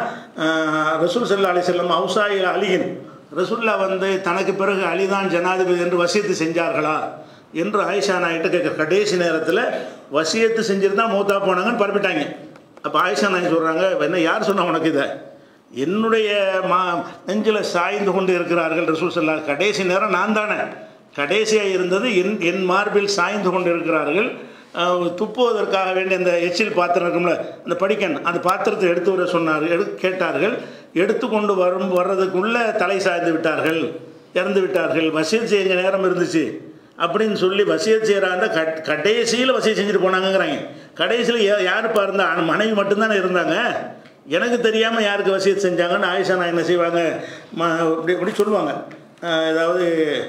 ரசூல் சல்லா அலி செல்லம் அவுசாயில் அலியின் ரசுல்லா வந்து தனக்கு பிறகு அலிதான் ஜனாதிபதி என்று வசியத்து செஞ்சார்களா என்று ஆயிஷா நாயிட்ட கேட்க கடைசி நேரத்தில் வசியத்து செஞ்சுட்டு தான் மூத்தா போனாங்கன்னு பரப்பிட்டாங்க அப்போ ஆயிஷா நாய் சொல்கிறாங்க என்ன யார் சொன்னா உனக்கு இதை என்னுடைய மா நெஞ்சில் சாய்ந்து கொண்டு இருக்கிறார்கள் ரசூல் சொல்லா கடைசி நேரம் நான் தானே கடைசியாக இருந்தது என் என் மார்பில் சாய்ந்து கொண்டு இருக்கிறார்கள் அஹ், துப்புவதற்காக வேண்டிய அந்த எச்சில் பாத்திரம் இருக்கும்ல அந்த படிக்கன் அந்த பாத்திரத்தை எடுத்து வர சொன்னார் எடு கேட்டார்கள் எடுத்து கொண்டு வரும் வர்றதுக்குள்ளே தலை சாய்ந்து விட்டார்கள் இறந்து விட்டார்கள் வசீத் செஞ்ச நேரம் இருந்துச்சு அப்படின்னு சொல்லி வசியத் செய்கிறாங்க கட் கடைசியில் வசியம் செஞ்சுட்டு போனாங்கங்கிறாங்க கடைசியில் யா யாருப்பா இருந்தா ஆனா மனைவி மட்டும்தானே இருந்தாங்க எனக்கு தெரியாமல் யாருக்கு வசியத் செஞ்சாங்கன்னு ஆயிஷா நான் என்ன செய்வாங்க ம இப்படி இப்படி சொல்லுவாங்க அஹ் ஏதாவது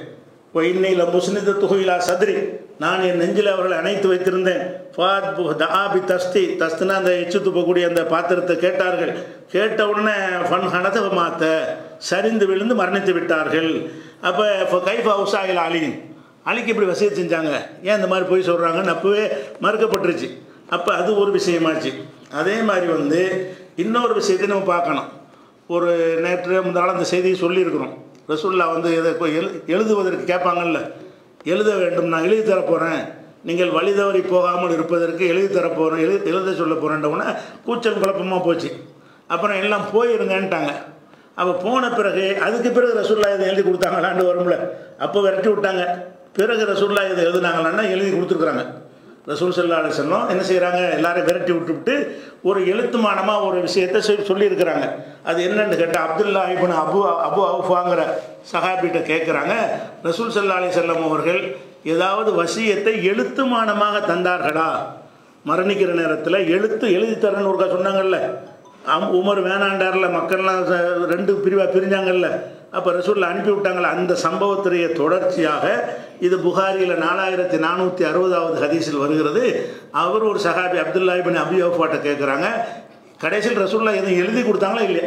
இன்னையில் முஸ்னித துகையிலா சதுரி நான் என் நெஞ்சில் அவர்களை அணைத்து வைத்திருந்தேன் ஃபாத் பு- தஆபி தஸ்தி தஸ்துனா அந்த எச்சு துப்பக்கூடிய அந்த பாத்திரத்தை கேட்டார்கள் கேட்ட உடனே ஃபன் ஹனத மாத்த சரிந்து விழுந்து மரணித்து விட்டார்கள் அப்போ கைஃப் ஹவுசாயில் அலின் அலிக்கு இப்படி வசதி செஞ்சாங்க ஏன் இந்த மாதிரி போய் சொல்கிறாங்கன்னு அப்போவே மறுக்கப்பட்டுருச்சு அப்போ அது ஒரு விஷயமாச்சு அதே மாதிரி வந்து இன்னொரு விஷயத்தை நம்ம பார்க்கணும் ஒரு நேற்று முந்தாள் அந்த செய்தியை சொல்லியிருக்கிறோம் ரசூல்லா வந்து இதை கொ- எழு எழுதுவதற்கு கேட்பாங்கல்ல எழுத வேண்டும் நான் எழுதி தரப்போகிறேன் நீங்கள் வழி தவறி போகாமல் இருப்பதற்கு எழுதி தரப்போகிறேன் எழு எழுத சொல்ல போகிறேன்டவுடனே கூச்சல் குழப்பமாக போச்சு அப்புறம் எல்லாம் போயிருங்கன்ட்டாங்க அப்போ போன பிறகு அதுக்கு பிறகு ரசூல்லா இதை எழுதி கொடுத்தாங்களான்னு வரும்ல அப்போ விரட்டி விட்டாங்க பிறகு ரசூல்லா இதை எழுதுனாங்களான்னா எழுதி கொடுத்துருக்குறாங்க ரசூல் சல்லா அலிசல்லம் என்ன செய்கிறாங்க எல்லாரையும் விரட்டி விட்டுவிட்டு ஒரு எழுத்துமானமாக ஒரு விஷயத்தை சொல்லி சொல்லியிருக்கிறாங்க அது என்னன்னு கேட்டால் அப்துல்லா இப்னு அபு அபு அவுஃபாங்கிற சஹாபிட்ட கேட்குறாங்க ரசூல் சல்லா அலிசல்லம் அவர்கள் ஏதாவது வசியத்தை எழுத்துமானமாக தந்தார்களா மரணிக்கிற நேரத்தில் எழுத்து எழுதி தரேன்னு ஒருக்கா சொன்னாங்கல்ல அம் உமர் வேணாண்டார்ல மக்கள்லாம் ச- ரெண்டு பிரிவாக பிரிஞ்சாங்கல்ல அப்போ ரசூலில் அனுப்பி விட்டாங்கல்ல அந்த சம்பவத்துடைய தொடர்ச்சியாக இது புகாரியில் நாலாயிரத்தி நானூற்றி அறுபதாவது ஹதீஸில் வருகிறது அவர் ஒரு சஹாபி அப்துல்லா இபின் அபியோஃபாட்ட கேட்குறாங்க கடைசியில் ரசூல்லா எதுவும் எழுதி கொடுத்தாங்களா இல்லையா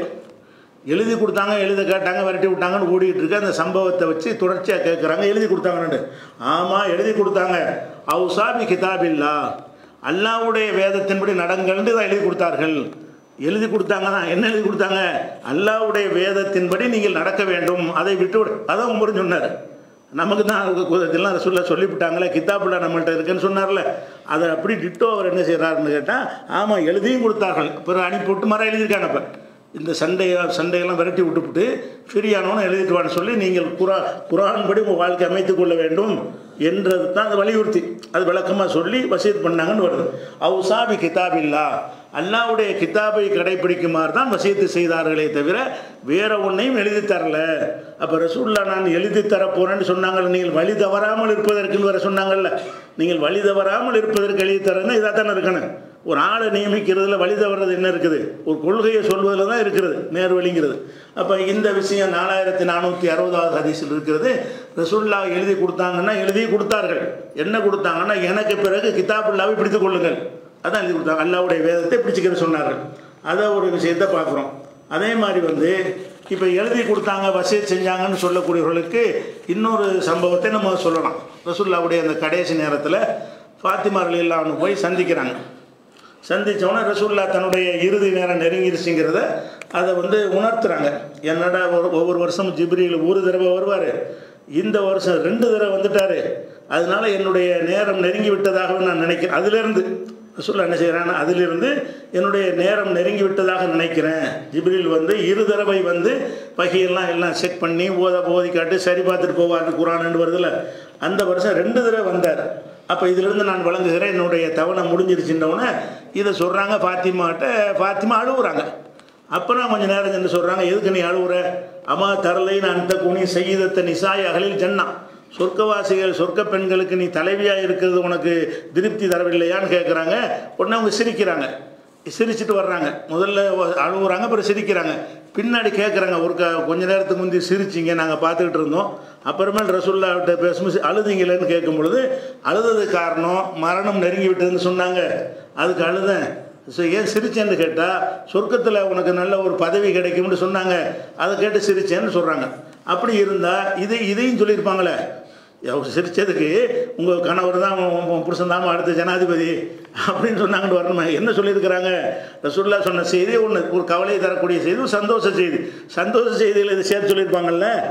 எழுதி கொடுத்தாங்க எழுத கேட்டாங்க விரட்டி விட்டாங்கன்னு ஓடிக்கிட்டு இருக்கு அந்த சம்பவத்தை வச்சு தொடர்ச்சியாக கேட்குறாங்க எழுதி கொடுத்தாங்கன்னு ஆமாம் எழுதி கொடுத்தாங்க அவுசாபி கிதாபில்லா அல்லாவுடைய வேதத்தின்படி நடங்கள்னு தான் எழுதி கொடுத்தார்கள் எழுதி கொடுத்தாங்க தான் என்ன எழுதி கொடுத்தாங்க அல்லாவுடைய வேதத்தின்படி நீங்கள் நடக்க வேண்டும் அதை விட்டு விடு அதான் உமர் சொன்னார் நமக்கு தான் இதெல்லாம் சொல்ல சொல்லிவிட்டாங்களே கித்தாப்புல நம்மள்ட்ட இருக்குன்னு சொன்னார்ல அதை அப்படி டிட்டோ அவர் என்ன செய்கிறாருன்னு கேட்டால் ஆமாம் எழுதியும் கொடுத்தார்கள் பிறகு அனுப்பிவிட்டு மரம் எழுதியிருக்காங்க இப்போ இந்த சண்டையை சண்டையெல்லாம் விரட்டி விட்டுவிட்டு ஃப்ரீயானவனு எழுதிட்டு வான்னு சொல்லி நீங்கள் குரா குரான் படி உங்கள் வாழ்க்கை அமைத்துக் கொள்ள வேண்டும் என்றது தான் அது வலியுறுத்தி அது விளக்கமாக சொல்லி வசீத் பண்ணாங்கன்னு வருது அவுசாபி கிதாபில்லா அல்லாவுடைய கிதாபை கடைபிடிக்குமாறு தான் வசியத்து செய்தார்களே தவிர வேற ஒன்றையும் எழுதி தரல அப்போ ரசூல்லா நான் எழுதி தரப்போறேன்னு சொன்னாங்கல்ல நீங்கள் வழி தவறாமல் இருப்பதற்குன்னு வர சொன்னாங்கல்ல நீங்கள் வழி தவறாமல் இருப்பதற்கு எழுதி தரேன்னா இதாக தானே இருக்கணும் ஒரு ஆளை நியமிக்கிறதுல வழி தவறது என்ன இருக்குது ஒரு கொள்கையை சொல்வதில் தான் இருக்கிறது நேர்வழிங்கிறது அப்போ இந்த விஷயம் நாலாயிரத்தி நானூற்றி அறுபதாவது ஹதீஸில் இருக்கிறது ரசூல்லா எழுதி கொடுத்தாங்கன்னா எழுதி கொடுத்தார்கள் என்ன கொடுத்தாங்கன்னா எனக்கு பிறகு கிதாபுல்லாவை பிடித்துக் கொள்ளுங்கள் அதான் எழுதி கொடுத்தாங்க அல்லாவுடைய வேதத்தை பிடிச்சிக்கிற சொன்னார்கள் அதை ஒரு விஷயத்தை பார்க்குறோம் அதே மாதிரி வந்து இப்போ எழுதி கொடுத்தாங்க வசதி செஞ்சாங்கன்னு சொல்லக்கூடியவர்களுக்கு இன்னொரு சம்பவத்தை நம்ம சொல்லலாம் ரசூல்லாவுடைய அந்த கடைசி நேரத்தில் ஃபாத்திமார்கள் எல்லாம் போய் சந்திக்கிறாங்க சந்தித்தவொடனே ரசூல்லா தன்னுடைய இறுதி நேரம் நெருங்கிருச்சுங்கிறத அதை வந்து உணர்த்துறாங்க என்னடா ஒரு ஒவ்வொரு வருஷமும் ஜிப்ரியில் ஒரு தடவை வருவார் இந்த வருஷம் ரெண்டு தடவை வந்துட்டார் அதனால என்னுடைய நேரம் நெருங்கி விட்டதாகவே நான் நினைக்கிறேன் அதிலிருந்து ரசூல்லா என்ன செய்கிறாங்கன்னா அதிலிருந்து என்னுடைய நேரம் நெருங்கி விட்டதாக நினைக்கிறேன் ஜிப்ரில் வந்து இரு தடவை வந்து பகையெல்லாம் எல்லாம் செக் பண்ணி ஓத ஓதி காட்டு சரி பார்த்துட்டு போவார்னு குரான்னு வருதுல்ல அந்த வருஷம் ரெண்டு தடவை வந்தார் அப்போ இதிலிருந்து நான் வழங்குகிறேன் என்னுடைய தவணை முடிஞ்சிருச்சுன்னொடனே இதை சொல்கிறாங்க ஃபாத்திமாட்ட ஃபாத்திமா அழுகுறாங்க அப்புறம் கொஞ்சம் நேரம் சென்று சொல்கிறாங்க எதுக்கு நீ அழுகுற அம்மா தரலை நான் குனி செய்தத்த நிசாய் அகலில் ஜன்னா சொர்க்கவாசிகள் சொர்க்க பெண்களுக்கு நீ தலைவியாக இருக்கிறது உனக்கு திருப்தி தரவில்லையான்னு கேட்குறாங்க உடனே அவங்க சிரிக்கிறாங்க சிரிச்சிட்டு வர்றாங்க முதல்ல அழுகுறாங்க அப்புறம் சிரிக்கிறாங்க பின்னாடி கேட்குறாங்க ஒரு க கொஞ்ச நேரத்துக்கு முந்தி சிரிச்சிங்க நாங்கள் பார்த்துக்கிட்டு இருந்தோம் அப்புறமேல் ரசுல்லாவிட்ட பேசும்போது அழுதிங்களேன்னு கேட்கும் பொழுது அழுதது காரணம் மரணம் நெருங்கி விட்டதுன்னு சொன்னாங்க அதுக்கு அழுதேன் ஸோ ஏன் சிரிச்சேன்னு கேட்டால் சொர்க்கத்தில் உனக்கு நல்ல ஒரு பதவி கிடைக்கும்னு சொன்னாங்க அதை கேட்டு சிரிச்சேன்னு சொல்கிறாங்க அப்படி இருந்தால் இது இதையும் சொல்லியிருப்பாங்களே அவர் சிரித்ததுக்கு உங்கள் கணவர் தான் உன் உன் புருஷன் தான் அடுத்த ஜனாதிபதி அப்படின்னு சொன்னாங்கன்னு வரணுமே என்ன சொல்லியிருக்கிறாங்க ரசுல்லா சொன்ன செய்தி ஒன்று ஒரு கவலை தரக்கூடிய செய்தி ஒரு சந்தோஷ செய்தி சந்தோஷ செய்தியில் இதை சேர்த்து சொல்லியிருப்பாங்கல்ல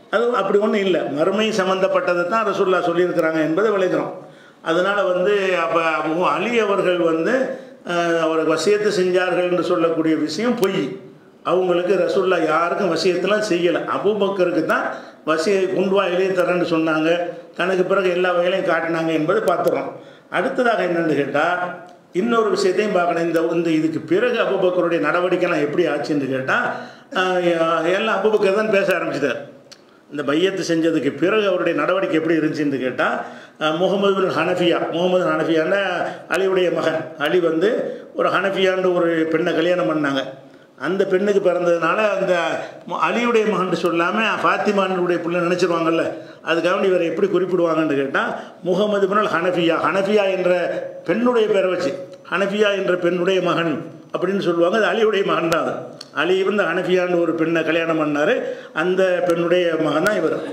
அது அப்படி ஒன்றும் இல்லை மறுமை சம்மந்தப்பட்டதை தான் ரசூல்லா சொல்லியிருக்கிறாங்க என்பதை விளைக்கிறோம் அதனால் வந்து அப்போ அபு அலி அவர்கள் வந்து அஹ், அவர் வசியத்தை செஞ்சார்கள் என்று சொல்லக்கூடிய விஷயம் பொய் அவங்களுக்கு ரசூல்லா யாருக்கும் வசியத்தெல்லாம் செய்யலை அபூபக்கருக்கு தான் வசியை கொண்டு வா எழுதி தரேன்னு சொன்னாங்க தனக்கு பிறகு எல்லா வகையிலையும் காட்டினாங்க என்பதை பார்த்துறோம் அடுத்ததாக என்னன்னு கேட்டால் இன்னொரு விஷயத்தையும் பார்க்கணும் இந்த இந்த இதுக்கு பிறகு அபுபக்கருடைய நடவடிக்கைலாம் எப்படி ஆச்சுன்னு கேட்டால் எல்லாம் அபுபக்கர் தான் பேச ஆரம்பிச்சிட்டார் இந்த பையத்து செஞ்சதுக்கு பிறகு அவருடைய நடவடிக்கை எப்படி இருந்துச்சுன்னு கேட்டால் முகமது பின் ஹனஃபியா முகமது ஹனஃபியான்னா அலியுடைய மகன் அலி வந்து ஒரு ஹனஃபியான்ற ஒரு பெண்ணை கல்யாணம் பண்ணாங்க அந்த பெண்ணுக்கு பிறந்ததுனால அந்த மு- அலியுடைய மகன் சொல்லாமல் ஃபாத்திமானுடைய பிள்ளை நினச்சிருவாங்கல்ல அதுக்காக இவரை எப்படி குறிப்பிடுவாங்கன்னு கேட்டால் முகமது பின் ஹனஃபியா ஹனஃபியா என்ற பெண்ணுடைய பேரை வச்சு ஹனஃபியா என்ற பெண்ணுடைய மகன் அப்படின்னு சொல்லுவாங்க அது அலியுடைய மகன் தான் அது அலி வந்து ஹனஃபியான்னு ஒரு பெண்ணை கல்யாணம் பண்ணார் அந்த பெண்ணுடைய மகன் தான் இவர்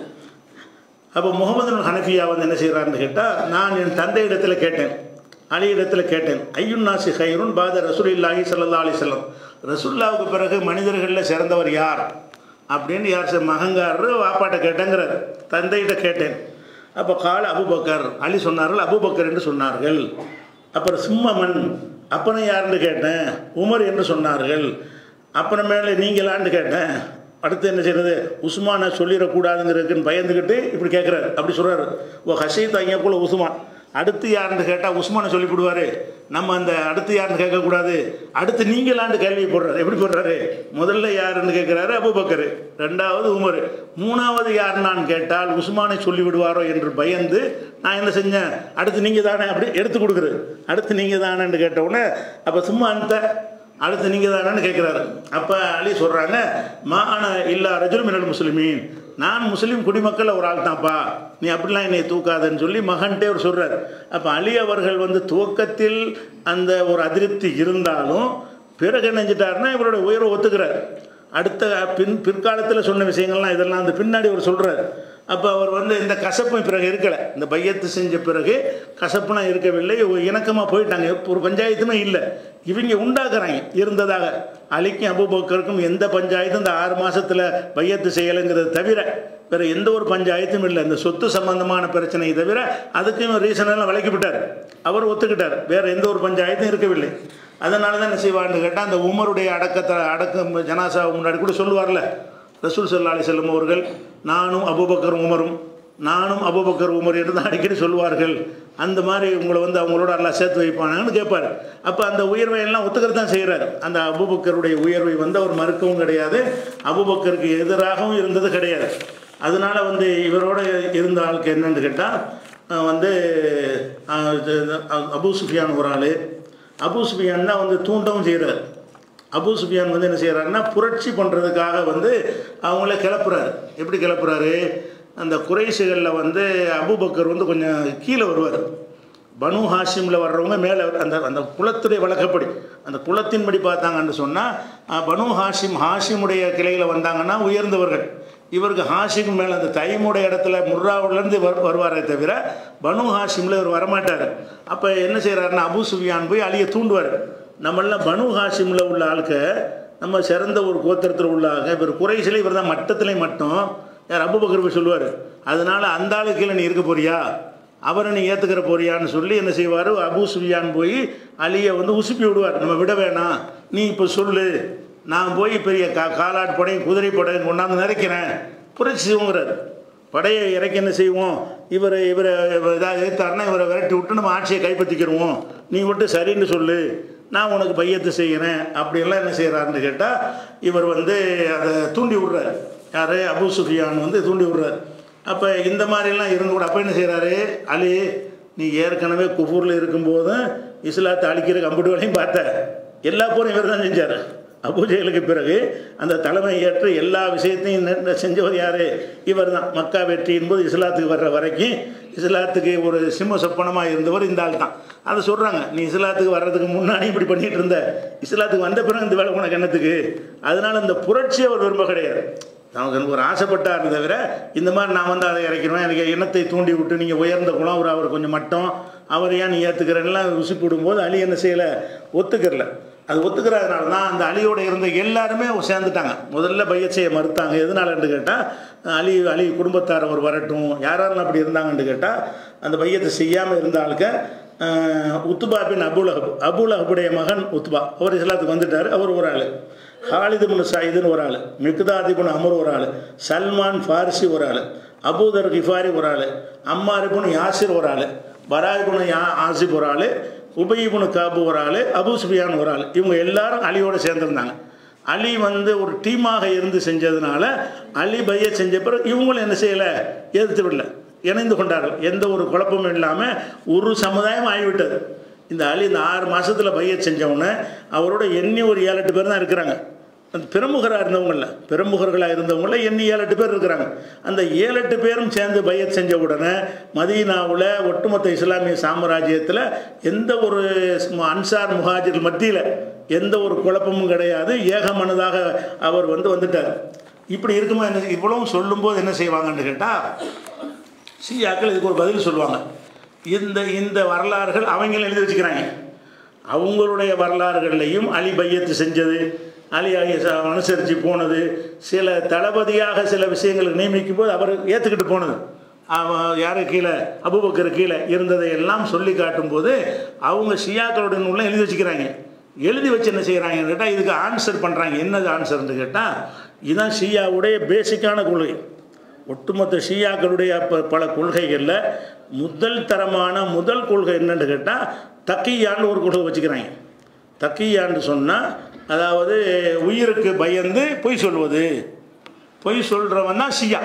அப்போ முகமது பின் ஹனஃபியா வந்து என்ன செய்கிறாருன்னு கேட்டால் நான் என் தந்தை இடத்துல கேட்டேன் அலி இடத்துல கேட்டேன் ஐயுன் நாசி ஹைருன் பாத ரசூலில்லாஹி ஸல்லல்லாஹு அலைஹி வஸல்லம் ரசூல்லாவுக்கு பிறகு மனிதர்களில் சிறந்தவர் யார் அப்படின்னு யார் சார் மகங்காரர் வாப்பாட்ட கேட்டேங்கிறார் தந்தைகிட்ட கேட்டேன் அப்போ கால அபுபக்கர் அலி சொன்னார்கள் அபுபக்கர் என்று சொன்னார்கள் அப்புறம் சும்மமன் அப்பனை யாருன்னு கேட்டேன் உமர் என்று சொன்னார்கள் அப்புறம் மேலே நீங்களான்னு கேட்டேன் அடுத்து என்ன செய்யறது உஸ்மானை சொல்லிடக்கூடாதுங்கிறதுக்குன்னு பயந்துக்கிட்டு இப்படி கேட்குறாரு அப்படி சொல்கிறாரு ஓ ஹசீத் ஐயாக்குள்ள உஸ்மான் அடுத்து யாருன்னு கேட்டால் உஸ்மானை சொல்லிவிடுவார் நம்ம அந்த அடுத்து யாருன்னு கேட்கக்கூடாது அடுத்து நீங்களான்னு கேள்வி போடுறாரு எப்படி போடுறாரு முதல்ல யாருன்னு கேட்குறாரு அபுபக்கர் ரெண்டாவது உமர் மூணாவது யாருன்னான்னு கேட்டால் உஸ்மானை சொல்லிவிடுவாரோ என்று பயந்து நான் என்ன செஞ்சேன் அடுத்து நீங்கள் தானே அப்படி எடுத்து கொடுக்குறது அடுத்து நீங்கள் தானேன்னு கேட்ட உடனே அப்போ சும்மா அந்த அடுத்து நீங்கள் தானேன்னு கேட்குறாரு அப்போ அலி சொல்கிறாங்க மான இல்லா ரஜுல் மினல் முஸ்லிமீன் நான் முஸ்லீம் குடிமக்கள் ஒரு ஆள் தான்ப்பா நீ அப்படிலாம் என்னை தூக்காதன்னு சொல்லி மகன்ட்டே அவர் சொல்கிறார் அப்போ அலி அவர்கள் வந்து துவக்கத்தில் அந்த ஒரு அதிருப்தி இருந்தாலும் பிறகு என்ன செஞ்சிட்டாருன்னா இவருடைய உயர்வை ஒத்துக்கிறார் அடுத்த பின் பிற்காலத்தில் சொன்ன விஷயங்கள்லாம் இதெல்லாம் அந்த பின்னாடி அவர் சொல்கிறார் அப்போ அவர் வந்து இந்த கசப்பும் பிறகு இருக்கலை இந்த பையத்து செஞ்ச பிறகு கசப்புலாம் இருக்கவில்லை இணக்கமாக போயிட்டாங்க ஒரு பஞ்சாயத்துமே இல்லை இவங்க உண்டாக்குறாங்க இருந்ததாக அலிக்கும் அபுபக்கருக்கும் எந்த பஞ்சாயத்தும் இந்த ஆறு மாதத்தில் பையத்து செய்யலைங்கிறது தவிர வேறு எந்த ஒரு பஞ்சாயத்தும் இல்லை இந்த சொத்து சம்பந்தமான பிரச்சனையை தவிர அதுக்கும் ரீசனெல்லாம் விளக்கிவிட்டார் அவர் ஒத்துக்கிட்டார் வேறு எந்த ஒரு பஞ்சாயத்தும் இருக்கவில்லை அதனால தான் என்ன செய்வான்னு கேட்டால் அந்த உமருடைய அடக்கத்தை அடக்கம் ஜனாசா முன்னாடி கூட சொல்லுவார்ல ரசூல் சல்லா அலி செல்லம் அவர்கள் நானும் அபுபக்கர் உமரும் நானும் அபுபக்கர் உமர் என்று தான் அடிக்கடி சொல்லுவார்கள் அந்த மாதிரி உங்களை வந்து அவங்களோட எல்லாம் சேர்த்து வைப்பானாங்கன்னு கேட்பார் அப்போ அந்த உயர்வை எல்லாம் ஒத்துக்கிறது தான் செய்கிறார் அந்த அபுபக்கருடைய உயர்வை வந்து அவர் மறுக்கவும் கிடையாது அபுபக்கருக்கு எதிராகவும் இருந்தது கிடையாது அதனால வந்து இவரோட இருந்த ஆளுக்கு என்னன்னு கேட்டால் வந்து அஹ், இது, அஹ், அபூ சுஃபியான் ஒரு ஆள் அபூ சுஃபியான் தான் வந்து தூண்டவும் செய்கிறார் அபூ சுஃபியான் வந்து என்ன செய்கிறாருன்னா புரட்சி பண்ணுறதுக்காக வந்து அவங்கள கிளப்புறாரு எப்படி கிளப்புறாரு அந்த குறைஷிகளில் வந்து அபூபக்கர் வந்து கொஞ்சம் கீழே வருவார் பனு ஹாஷிமில் வர்றவங்க மேலே அந்த அந்த குலத்துடைய வழக்கப்படி அந்த குலத்தின்படி பார்த்தாங்கன்னு சொன்னால் பனு ஹாஷிம் ஹாஷிமுடைய கிளையில் வந்தாங்கன்னா உயர்ந்தவர்கள் இவருக்கு ஹாஷிம் மேலே அந்த தைமுடைய இடத்துல முர்ராவிலேருந்து வர் வருவாரே தவிர பனு ஹாஷிமில் இவர் வரமாட்டார் அப்போ என்ன செய்கிறாருன்னா அபூ சுஃபியான் போய் அலியை தூண்டுவார் நம்மளாம் பனு ஹாஷிமில் உள்ள ஆளுக்க நம்ம சிறந்த ஒரு கோத்திரத்தில் உள்ள ஆளுங்க இவர் குறைசில இவர் தான் மட்டத்திலே மட்டும் யார் அபுபக்கர் போய் சொல்லுவார் அதனால அந்த ஆளு கீழே நீ இருக்க போறியா அவரை நீ ஏற்றுக்கிற போறியான்னு சொல்லி என்ன செய்வார் அபூ சுஃபியான் போய் அலியை வந்து உசுப்பி விடுவார் நம்ம விட வேணாம் நீ இப்போ சொல்லு நான் போய் பெரிய கா காலாட் படையும் குதிரை படையும் கொண்டாந்து நிறைக்கிறேன் புரட்சி செய்வோங்கிறார் படையை இறக்கி என்ன செய்வோம் இவரை இவரை இதாக எதிர்த்தாருன்னா இவரை விரட்டி விட்டு நம்ம ஆட்சியை கைப்பற்றிக்கிடுவோம் நீ மட்டும் சரின்னு சொல்லு நான் உனக்கு பையத்து செய்கிறேன் அப்படியெல்லாம் என்ன செய்கிறாருன்னு கேட்டால் இவர் வந்து அதை தூண்டி விடுறார் யார் அபூ சுஃபியான் வந்து தூண்டி விடுறார் அப்போ இந்த மாதிரிலாம் இருந்து கூட அப்போ என்ன செய்கிறாரு அலி நீ ஏற்கனவே குஃபூரில் இருக்கும்போதும் இஸ்லாத்தை அழிக்கிற கம்ப்யூட்டர் வேலையும் பார்த்த எல்லா போரும் இவர் தான் செஞ்சார் அபூஜைகளுக்கு பிறகு அந்த தலைமை ஏற்று எல்லா விஷயத்தையும் நெ- செஞ்சவர் யார் இவர் தான் மக்கா வெற்றியின் போது இஸ்லாத்துக்கு வர்ற வரைக்கும் இஸ்லாத்துக்கு ஒரு சிம்ம சொப்பனமாக இருந்தவர் இந்த ஆள் தான் அதை சொல்கிறாங்க நீ இஸ்லாத்துக்கு வர்றதுக்கு முன்னாடி இப்படி பண்ணிட்டு இருந்த இஸ்லாத்துக்கு வந்த பிறகு இந்த வேலை உனக்கு என்னத்துக்கு அதனால இந்த புரட்சியை அவர் விரும்ப கிடையாது நமக்கு எனக்கு ஒரு ஆசைப்பட்டார் தவிர இந்த மாதிரி நான் வந்து அதை இறக்கிறேன் எனக்கு எண்ணத்தை தூண்டி விட்டு நீங்கள் உயர்ந்த குணம் அவர் அவர் கொஞ்சம் மட்டம் அவர் ஏன் நீ ஏற்றுக்கிறேன்லாம் ருசி போடும்போது அலி என்ன செய்யலை ஒத்துக்கிறல அது ஒத்துக்கிறதுனால தான் அந்த அலியோட இருந்த எல்லாருமே சேர்ந்துட்டாங்க முதல்ல பையச் செய்ய மறுத்தாங்க எதனாலன்னு கேட்டால் அலி அலி குடும்பத்தார் அவர் வரட்டும் யாரெல்லாம் அப்படி இருந்தாங்கன்னு கேட்டால் அந்த பையத்தை செய்யாமல் இருந்த ஆளுக்க அஹ், உத்துபா பின் அபுலஹப் அபுலஹபுடைய மகன் உத்பா அவர் இஸ்லாத்துக்கு வந்துட்டார் அவர் ஒரு ஆள் ஹாலிது பின் சாயிதுன்னு ஒரு ஆள் மிக்தாதி பின் அமர் ஒரு ஆள் சல்மான் ஃபாரிசி ஒரு ஆள் அபூதர் கிஃபாரி ஒரு ஆள் அம்மார் பின் யாசிர் ஒரு ஆள் பராய் பின் யா ஆசிப் ஒரு ஆள் உபயிபுனு காபு ஒரு ஆள் அபு சுபியான் ஒரு ஆள் இவங்க எல்லாரும் அலியோட சேர்ந்துருந்தாங்க அலி வந்து ஒரு டீமாக இருந்து செஞ்சதுனால அலி பைய செஞ்ச பிறகு இவங்களும் என்ன செய்யலை எதிர்த்து விடல இணைந்து கொண்டார்கள் எந்த ஒரு குழப்பமும் இல்லாமல் ஒரு சமுதாயம் ஆகிவிட்டது இந்த அலி இந்த ஆறு மாதத்தில் பைய செஞ்சவொன்னே அவரோட எண்ணி ஒரு ஏழு எட்டு பேர் தான் இருக்கிறாங்க அந்த பெருமுகராக இருந்தவங்கள பெருமுகர்களாக இருந்தவங்கள எண்ணி ஏழு எட்டு பேர் இருக்கிறாங்க அந்த ஏழு எட்டு பேரும் சேர்ந்து பையத் செஞ்ச உடனே மதீனாவில் ஒட்டுமொத்த இஸ்லாமிய சாம்ராஜ்யத்தில் எந்த ஒரு அன்சார் முஹாஜிர் மத்தியில் எந்த ஒரு குழப்பமும் கிடையாது ஏக மனதாக அவர் வந்து வந்துட்டார் இப்படி இருக்குமா என்ன இவ்வளவும் சொல்லும்போது என்ன செய்வாங்கன்னு கேட்டால் ஷியாக்கள் இதுக்கு ஒரு பதில் சொல்லுவாங்க இந்த இந்த வரலாறுகள் அவங்களும் எழுதி வச்சுக்கிறாங்க அவங்களுடைய வரலாறுகள்லையும் அலி பையத்து செஞ்சது அலி அலி ச- அனுசரித்து போனது சில தளபதியாக சில விஷயங்களுக்கு நியமிக்கும் போது அவர் ஏற்றுக்கிட்டு போனது அவன் யாரு கீழே அபுபக்கர் கீழே இருந்ததை எல்லாம் சொல்லி காட்டும்போது அவங்க ஷியாக்களுடைய நூலில் எழுதி வச்சுக்கிறாங்க எழுதி வச்சு என்ன செய்கிறாங்கன்னு கேட்டால் இதுக்கு ஆன்சர் பண்ணுறாங்க என்னது ஆன்சர்னு கேட்டால் இதுதான் ஷியாவுடைய பேசிக்கான கொள்கை ஒட்டுமொத்த ஷியாக்களுடைய ப- பல கொள்கைகளில் முதல் தரமான முதல் கொள்கை என்னன்னு கேட்டால் தக்கியான்னு ஒரு கொள்கை வச்சுக்கிறாங்க தக்கியான்னு சொன்னால் அதாவது உயிருக்கு பயந்து பொய் சொல்வது பொய் சொல்கிறவன் தான் ஷியா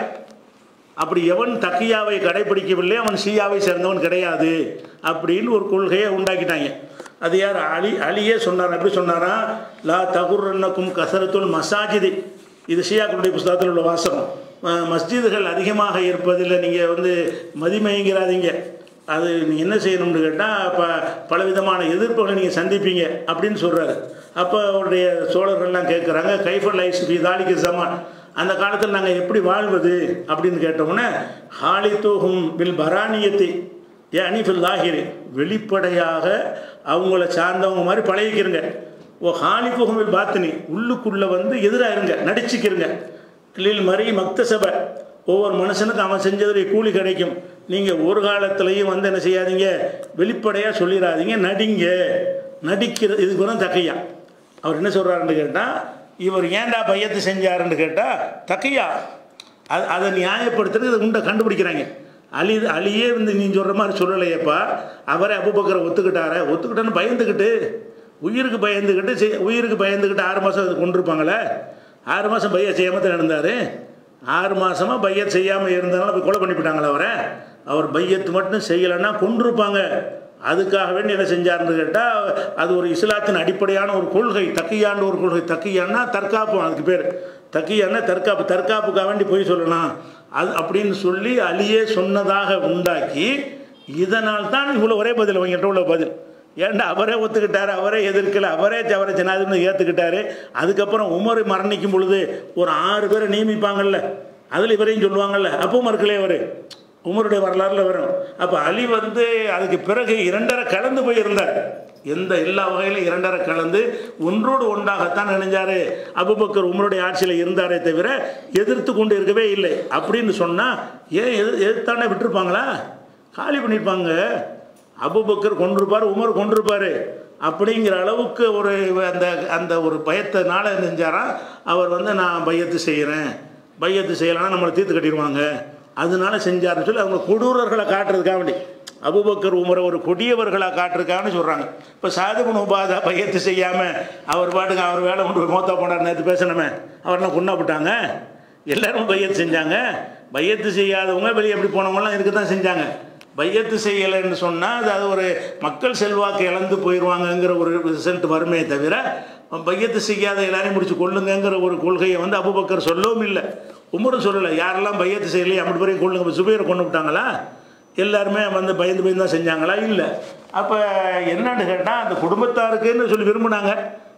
அப்படி எவன் தக்கியாவை கடைபிடிக்கவில்லை அவன் ஷியாவை சேர்ந்தவன் கிடையாது அப்படின்னு ஒரு கொள்கையை உண்டாக்கிட்டாங்க அது யார் அலி அலியே சொன்னார் எப்படி சொன்னாரா லா தகுர்னக்கும் கசரத்துல் மசாஜிதி இது ஷியாக்களுடைய புஸ்தகத்தில் உள்ள வாசகம் அஹ் மஸ்ஜிதுகள் அதிகமாக இருப்பதில் நீங்கள் வந்து மதிமயங்கிறாதீங்க அது நீங்கள் என்ன செய்யணும்னு கேட்டால் ப பலவிதமான எதிர்ப்புகளை நீங்கள் சந்திப்பீங்க அப்படின்னு சொல்கிறாரு அப்போ அவருடைய சோழர்கள்லாம் கேட்குறாங்க கைஃபல் ஐஸ் பி தாலிக்கு சமான் அந்த காலத்தில் நாங்கள் எப்படி வாழ்வது அப்படின்னு கேட்டோன்னே ஹாலித்தூஹும் பில் பரானியத்தை ஏ அனிஃபில் லாகிரி வெளிப்படையாக அவங்கள சார்ந்தவங்க மாதிரி பழகிக்கிறங்க ஓ ஹாலிஃபுஹும் பில் பாத்தினி உள்ளுக்குள்ளே வந்து எதிராக இருங்க நடிச்சுக்கிறங்க லில் மரி மக்தசப ஒவ்வொரு மனுஷனுக்கும் அவன் செஞ்சதுடைய கூலி கிடைக்கும் நீங்கள் ஒரு காலத்துலேயும் வந்து என்ன செய்யாதீங்க வெளிப்படையாக சொல்லிடாதீங்க நடிங்க நடிக்கிறது இதுக்கு வந்து தக்கையா அவர் என்ன சொல்கிறாருன்னு கேட்டால் இவர் ஏன்டா பையத்து செஞ்சாருன்னு கேட்டால் தக்கையா அது அதை நியாயப்படுத்துறது இதை உண்டை கண்டுபிடிக்கிறாங்க அலி அலியே வந்து நீ சொல்கிற மாதிரி சொல்லலையேப்பா அவரே அபுபக்கரை ஒத்துக்கிட்டாரே ஒத்துக்கிட்டேன்னு பயந்துக்கிட்டு உயிருக்கு பயந்துக்கிட்டு செய்- உயிருக்கு பயந்துக்கிட்டு ஆறு மாதம் கொண்டிருப்பாங்களே ஆறு மாதம் பையன் செய்யாமல் தான் இருந்தார் ஆறு மாதமாக பையத் செய்யாமல் இருந்தனால போய் கொலை பண்ணிவிட்டாங்களா அவரை அவர் பையத்து மட்டும் செய்யலைன்னா கொண்டிருப்பாங்க அதுக்காக வேண்டி என்ன செஞ்சாருன்னு கேட்டால் அது ஒரு இஸ்லாத்தின் அடிப்படையான ஒரு கொள்கை தக்கியான்னு ஒரு கொள்கை தக்கியான்னா தற்காப்பு அதுக்கு பேர் தக்கியான்னா தற்காப்பு தற்காப்புக்காக வேண்டி போய் சொல்லலாம் அது அப்படின்னு சொல்லி அலியே சொன்னதாக உண்டாக்கி இதனால் தான் இவ்வளோ ஒரே பதில் அவங்ககிட்ட உள்ள பதில் ஏன்டா அவரே ஒத்துக்கிட்டாரு அவரே எதிர்க்கல அவரே அவரை ஜனாதிபதி ஏற்றுக்கிட்டாரு அதுக்கப்புறம் உமர் மரணிக்கும் பொழுது ஒரு ஆறு பேரை நியமிப்பாங்கல்ல அதில் இவரையும் சொல்லுவாங்கல்ல அப்போ மறுக்கலே அவர் உமருடைய வரலாறுல வரும் அப்போ அலி வந்து அதுக்கு பிறகு இரண்டரை கலந்து போயிருந்தார் எந்த எல்லா வகையிலும் இரண்டரை கலந்து ஒன்றோடு ஒன்றாகத்தான் நினைஞ்சாரு அபுபக்கர் உமருடைய ஆட்சியில் இருந்தாரே தவிர எதிர்த்து கொண்டு இருக்கவே இல்லை அப்படின்னு சொன்னால் ஏன் எது எதிர்த்தானே விட்டுருப்பாங்களா காலி பண்ணியிருப்பாங்க அபுபக்கர் கொண்டிருப்பார் உமர் கொண்டிருப்பார் அப்படிங்கிற அளவுக்கு ஒரு அந்த அந்த ஒரு பயத்தினால செஞ்சாராம் அவர் வந்து நான் பையத்து செய்கிறேன் பையத்து செய்யலைன்னா நம்மளை தீர்த்து கட்டிடுவாங்க அதனால செஞ்சாருன்னு சொல்லி அவங்க கொடூரர்களை காட்டுறதுக்காக வேண்டி அபுபக்கர் உமரை ஒரு கொடியவர்களாக காட்டுறதுக்காகனு சொல்கிறாங்க இப்போ சாதுபன் உபாதா பையத்து செய்யாமல் அவர் பாட்டுக்கு அவர் வேலை கொண்டு போய் மோத்தா போனார் நேற்று பேசணுமே அவர்லாம் கொண்டாப்பட்டாங்க எல்லாரும் பையத்து செஞ்சாங்க பையத்து செய்யாதவங்க வெளியே எப்படி போனவங்களாம் இருக்க தான் செஞ்சாங்க பையத்து செய்யலைன்னு சொன்னால் அது அது ஒரு மக்கள் செல்வாக்கு இழந்து போயிடுவாங்கங்கிற ஒரு ரிசல்ட் வருமே தவிர பையத்து செய்யாத எல்லாரையும் முடிச்சு கொள்ளுங்கங்கிற ஒரு கொள்கையை வந்து அபுபக்கர் சொல்லவும் இல்லை உமரும் சொல்லலை யாரெல்லாம் பையத்து செய்யலையே அப்படி பேரையும் கொள்ளுங்க இப்போ சுபையரை கொண்டு விட்டாங்களா எல்லாருமே வந்து பயந்து பயந்து தான் செஞ்சாங்களா இல்லை அப்போ என்னன்னு கேட்டால் அந்த குடும்பத்தாருக்குன்னு சொல்லி விரும்பினாங்க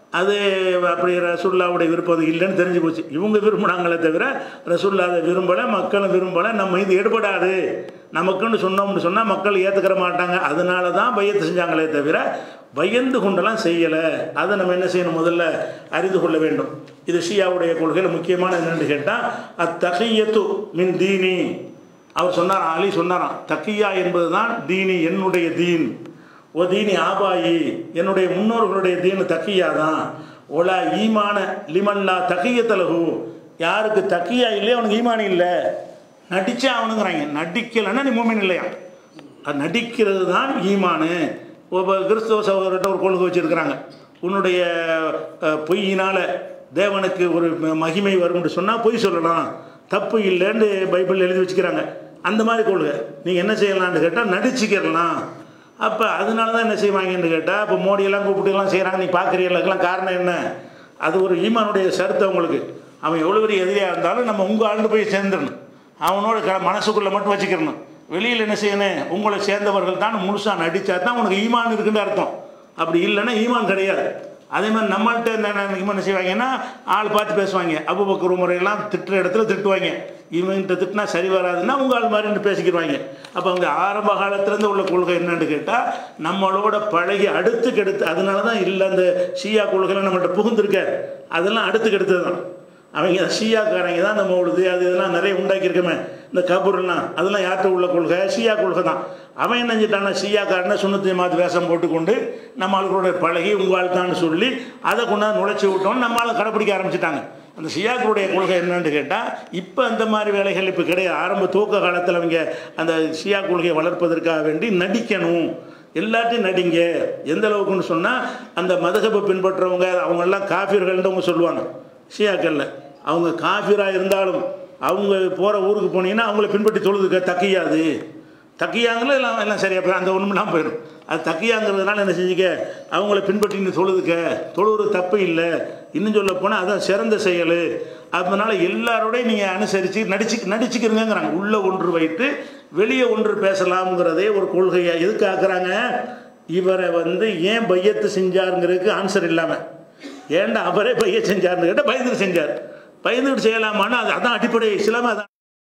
அது அப்படி ரசுல்லாவுடைய விருப்பம் அது இல்லைன்னு தெரிஞ்சு போச்சு இவங்க விரும்பினாங்களே தவிர ரசுல்லா அதை விரும்பலை மக்களும் விரும்பலை நம்ம இது எடுபடாது நமக்குன்னு சொன்னோம்னு சொன்னால் மக்கள் ஏற்றுக்கிற மாட்டாங்க அதனால தான் பையத்து செஞ்சாங்களே தவிர பயந்து கொண்டெல்லாம் செய்யலை அதை நம்ம என்ன செய்யணும் முதல்ல அறிந்து கொள்ள வேண்டும் இது ஷியாவுடைய கொள்கையில் முக்கியமான என்னென்னு கேட்டால் அத்தகையத்து மின் தீனி அவர் சொன்னார் அலி சொன்னாராம் தக்கியா என்பது தான் தீனி என்னுடைய தீன் ஓ தீனி ஆபாயி என்னுடைய முன்னோர்களுடைய தீன் தக்கியா தான் ஒலா ஈமான லிமல்லா தகியத்தலகு யாருக்கு தக்கியா இல்லையோ அவனுக்கு ஈமான் இல்லை நடிச்சா அவனுங்கிறாங்க நடிக்கலைன்னா நீ மூமின் இல்லையா அது நடிக்கிறது தான் ஈமானு இப்போ கிறிஸ்தவ சகோதரர்கிட்ட ஒரு கொள்கை வச்சுருக்கிறாங்க உன்னுடைய அஹ், பொய்யினால் தேவனுக்கு ஒரு ம- மகிமை வரும்னு சொன்னால் பொய் சொல்லலாம் தப்பு இல்லைன்னு பைபிள் எழுதி வச்சுக்கிறாங்க அந்த மாதிரி கொள்கை நீங்கள் என்ன செய்யலாம்னு கேட்டால் நடிச்சுக்கிறலாம் அப்போ அதனால தான் என்ன செய்வாங்கன்னு கேட்டால் இப்போ மோடியெல்லாம் கூப்பிட்டுலாம் செய்கிறாங்க நீ பார்க்குறீங்களுக்கெல்லாம் காரணம் என்ன அது ஒரு ஈமானுடைய சருத்து அவங்களுக்கு அவன் எவ்வளோ பெரிய எதிரியாக இருந்தாலும் நம்ம உங்கள் ஆண்டு போய் சேர்ந்துடணும் அவனோட க மனசுக்குள்ளே மட்டும் வச்சுக்கிறணும் வெளியில் என்ன செய்யணும் உங்களை சேர்ந்தவர்கள் தான் முழுசாக நடித்தா தான் உனக்கு ஈமான் இருக்குன்னு அர்த்தம் அப்படி இல்லைன்னா ஈமான் கிடையாது அதே மாதிரி நம்மள்ட்ட என்ன என்ன என்ன செய்வாங்கன்னா ஆள் பார்த்து பேசுவாங்க அபுபக்கர் முறையெல்லாம் திட்டுற இடத்துல திட்டுவாங்க இவன்கிட்ட திட்டினா சரி வராதுன்னா உங்கள் ஆள் மாதிரி பேசிக்கிடுவாங்க அப்போ அவங்க ஆரம்ப காலத்துலேருந்து உள்ள கொள்கை என்னன்னு கேட்டால் நம்மளோட பழகி அடுத்துக்கு எடுத்து அதனால தான் இல்லை அந்த ஷியா கொள்கைலாம் நம்மள்ட்ட புகுந்திருக்க அதெல்லாம் அடுத்துக்கு எடுத்தது தான் அவங்க ஷியாக்காரங்க தான் நம்ம உழுது அது இதெல்லாம் நிறைய உண்டாக்கியிருக்கோமே இந்த கபூர்லாம் அதெல்லாம் யார்கிட்ட உள்ள கொள்கை ஷியா கொள்கை தான் அவன் என்ன செஞ்சிட்டான்னா ஷியாக்காரனை சுண்ணத்தை மாற்று வேஷம் போட்டுக்கொண்டு நம்ம ஆளுகளோட பழகி உங்கள் தான் சொல்லி அதை கொண்டாந்து நுழைச்சி விட்டோன்னு நம்ம ஆளை கடைப்பிடிக்க ஆரம்பிச்சிட்டாங்க அந்த ஷியாக்களுடைய கொள்கை என்னன்னு கேட்டால் இப்போ அந்த மாதிரி வேலைகள் இப்போ கிடையாது ஆரம்ப துவக்க காலத்தில் அவங்க அந்த ஷியா கொள்கையை வளர்ப்பதற்காக வேண்டி நடிக்கணும் எல்லாத்தையும் நடிங்க எந்த அளவுக்குன்னு சொன்னால் அந்த மதகபை பின்பற்றுறவங்க அவங்கெல்லாம் காஃபியர்கள்னு அவங்க சொல்லுவாங்க ஷியாக்களில் அவங்க காஃபிராக இருந்தாலும் அவங்க போகிற ஊருக்கு போனீங்கன்னா அவங்கள பின்பற்றி தொழுதுக்க தக்கியாது தக்கியாங்களும் எல்லாம் எல்லாம் சரியா போய் அந்த ஒன்றுமெல்லாம் போயிடும் அது தக்கியாங்கிறதுனால என்ன செஞ்சுக்க அவங்கள பின்பற்றி நீ தொழுதுக்க தொழுவது தப்பு இல்லை இன்னும் சொல்ல போனால் அதான் சிறந்த செயல் அதனால எல்லாரோடையும் நீங்கள் அனுசரித்து நடிச்சு நடிச்சுக்கிறங்கிறாங்க உள்ளே ஒன்று வைத்து வெளியே ஒன்று பேசலாம்ங்கிறதே ஒரு கொள்கையை எதுக்கு ஆக்குறாங்க இவரை வந்து ஏன் பையத்து செஞ்சாருங்கிறதுக்கு ஆன்சர் இல்லாமல் ஏன்டா அவரே பைய செஞ்சார்னு கேட்டால் பயந்துட்டு செஞ்சார் பயந்துட்டு செய்யலாமான்னா அது அதான் அடிப்படை இஸ்லாமே அதான்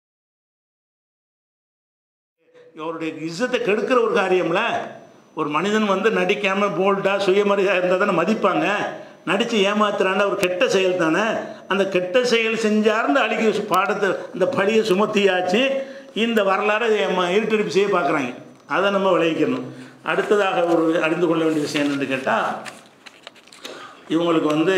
அவருடைய இஸ்ஸத்தை கெடுக்கிற ஒரு காரியம்ல ஒரு மனிதன் வந்து நடிக்காமல் போல்டாக சுயமரியாதை இருந்தால் தானே மதிப்பாங்க நடித்து ஏமாத்துறாண்ட ஒரு கெட்ட செயல் தானே அந்த கெட்ட செயல் செஞ்சார்ந்து அழிக்க சு- பாடத்தை இந்த பழியை சுமத்தியாச்சு இந்த வரலாறை ஏமா- இருட்டடிப்பு செய்ய பார்க்குறாங்க அதை நம்ம விளைவிக்கணும் அடுத்ததாக ஒரு அறிந்து கொள்ள வேண்டிய விஷயம் என்னன்னு கேட்டால் இவங்களுக்கு வந்து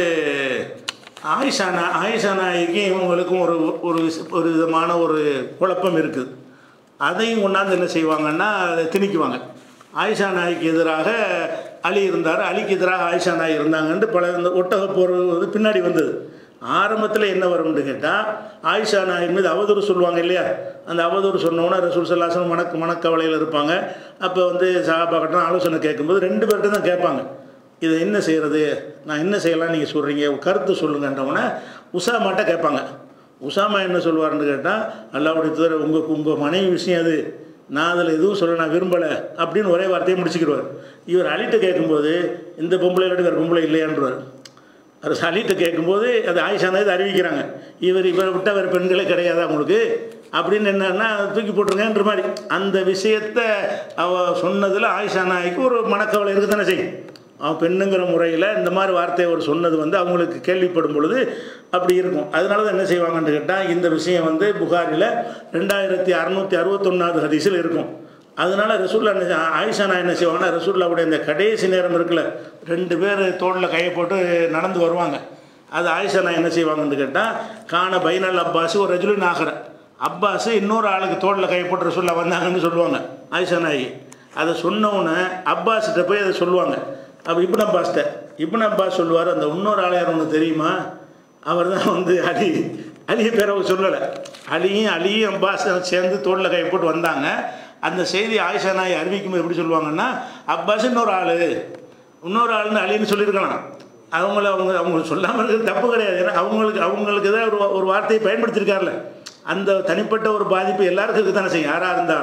ஆயிஷா நா ஆயிஷா நாய்க்கு இவங்களுக்கும் ஒரு ஒரு விச- ஒரு விதமான ஒரு குழப்பம் இருக்குது அதையும் கொண்டாந்து என்ன செய்வாங்கன்னா அதை திணிக்குவாங்க ஆயிஷா நாய்க்கு எதிராக அலி இருந்தார் அலிக்கு எதிராக ஆயிஷா நாய் இருந்தாங்கன்ட்டு பல இந்த ஒட்டக போர் வந்து பின்னாடி வந்தது ஆரம்பத்தில் என்ன வரும்னு கேட்டால் ஆயிஷா நாயின் மீது அவதூறு சொல்லுவாங்க இல்லையா அந்த அவதூறு சொன்னோன்னே ரசூல் சல்லாசன் மணக்க மனக்கவலையில் இருப்பாங்க அப்போ வந்து சகாபாக்கட்டும் ஆலோசனை கேட்கும்போது ரெண்டு பேர்கிட்ட தான் கேட்பாங்க இதை என்ன செய்கிறது நான் என்ன செய்யலாம் நீங்கள் சொல்கிறீங்க கருத்து சொல்லுங்கன்றவொன்னே உசாமாட்ட கேட்பாங்க உசாமா என்ன சொல்லுவார்னு கேட்டால் அல்லாவுடைய தூர உங்கள் உங்கள் மனைவி விஷயம் அது நான் அதில் எதுவும் சொல்ல நான் விரும்பலை அப்படின்னு ஒரே வார்த்தையை முடிச்சுக்கிடுவார் இவர் அலிட்ட கேட்கும்போது இந்த பொம்பளை இல்லாட்டி வேறு பொம்பளை இல்லையான்றவர் அவர் அலிட்ட கேட்கும்போது அது ஆயிஷானா இது அறிவிக்கிறாங்க இவர் இவரை விட்ட வேறு பெண்களே கிடையாது அவங்களுக்கு அப்படின்னு என்னன்னா தூக்கி போட்டுருங்கன்ற மாதிரி அந்த விஷயத்தை அவ சொன்னதில் ஆயிஷா நாய்க்கு ஒரு மனக்கவலை இருக்கு தானே செய்யும் அவன் பெண்ணுங்கிற முறையில் இந்த மாதிரி வார்த்தையை அவர் சொன்னது வந்து அவங்களுக்கு கேள்விப்படும் பொழுது அப்படி இருக்கும் அதனால தான் என்ன செய்வாங்கன்னு கேட்டால் இந்த விஷயம் வந்து புகாரில் ரெண்டாயிரத்தி அறநூற்றி அறுபத்தொன்னாவது ஹதீஸில் இருக்கும் அதனால ரசூல்லா என்ன செய்- ஆயிஷா நான் என்ன செய்வாங்கன்னா ரசூல்லாவுடைய இந்த கடைசி நேரம் இருக்குல்ல ரெண்டு பேர் தோளில் கையை போட்டு நடந்து வருவாங்க அது ஆயிஷா நான் என்ன செய்வாங்கன்னு கேட்டால் காண பைனல் அப்பாஸ் ஒரு ரஜுலின் ஆகிற அப்பாஸ் இன்னொரு ஆளுக்கு தோளில் கையை போட்டு ரசூல்லா வந்தாங்கன்னு சொல்லுவாங்க ஆயிஷா நாயகி அதை சொன்னவுடனே அப்பாஸ்கிட்ட போய் அதை சொல்லுவாங்க அப்போ இப்னு அப்பாஸ்கிட்ட இப்னு அப்பாஸ் சொல்லுவார் அந்த இன்னொரு ஆள் யார் உனக்கு தெரியுமா அவர் தான் வந்து அலி அலிய பேரை அவர் சொல்லலை அலியும் அலியும் அப்பாஸும் சேர்ந்து தோளில் கை போட்டு வந்தாங்க அந்த செய்தி ஆயிஷா நாய் அறிவிக்கும் போது எப்படி சொல்லுவாங்கன்னா அப்பாஸ் இன்னொரு ஆள் இன்னொரு ஆள்னு அலின்னு சொல்லியிருக்கலாம் அவங்கள அவங்க அவங்க சொல்லாமல் இருக்கிறது தப்பு கிடையாது ஏன்னா அவங்களுக்கு அவங்களுக்கு தான் ஒரு ஒரு வார்த்தையை பயன்படுத்தியிருக்காருல்ல அந்த தனிப்பட்ட ஒரு பாதிப்பு எல்லாருக்கும் தானே செய்யும் யாராக இருந்தாலும்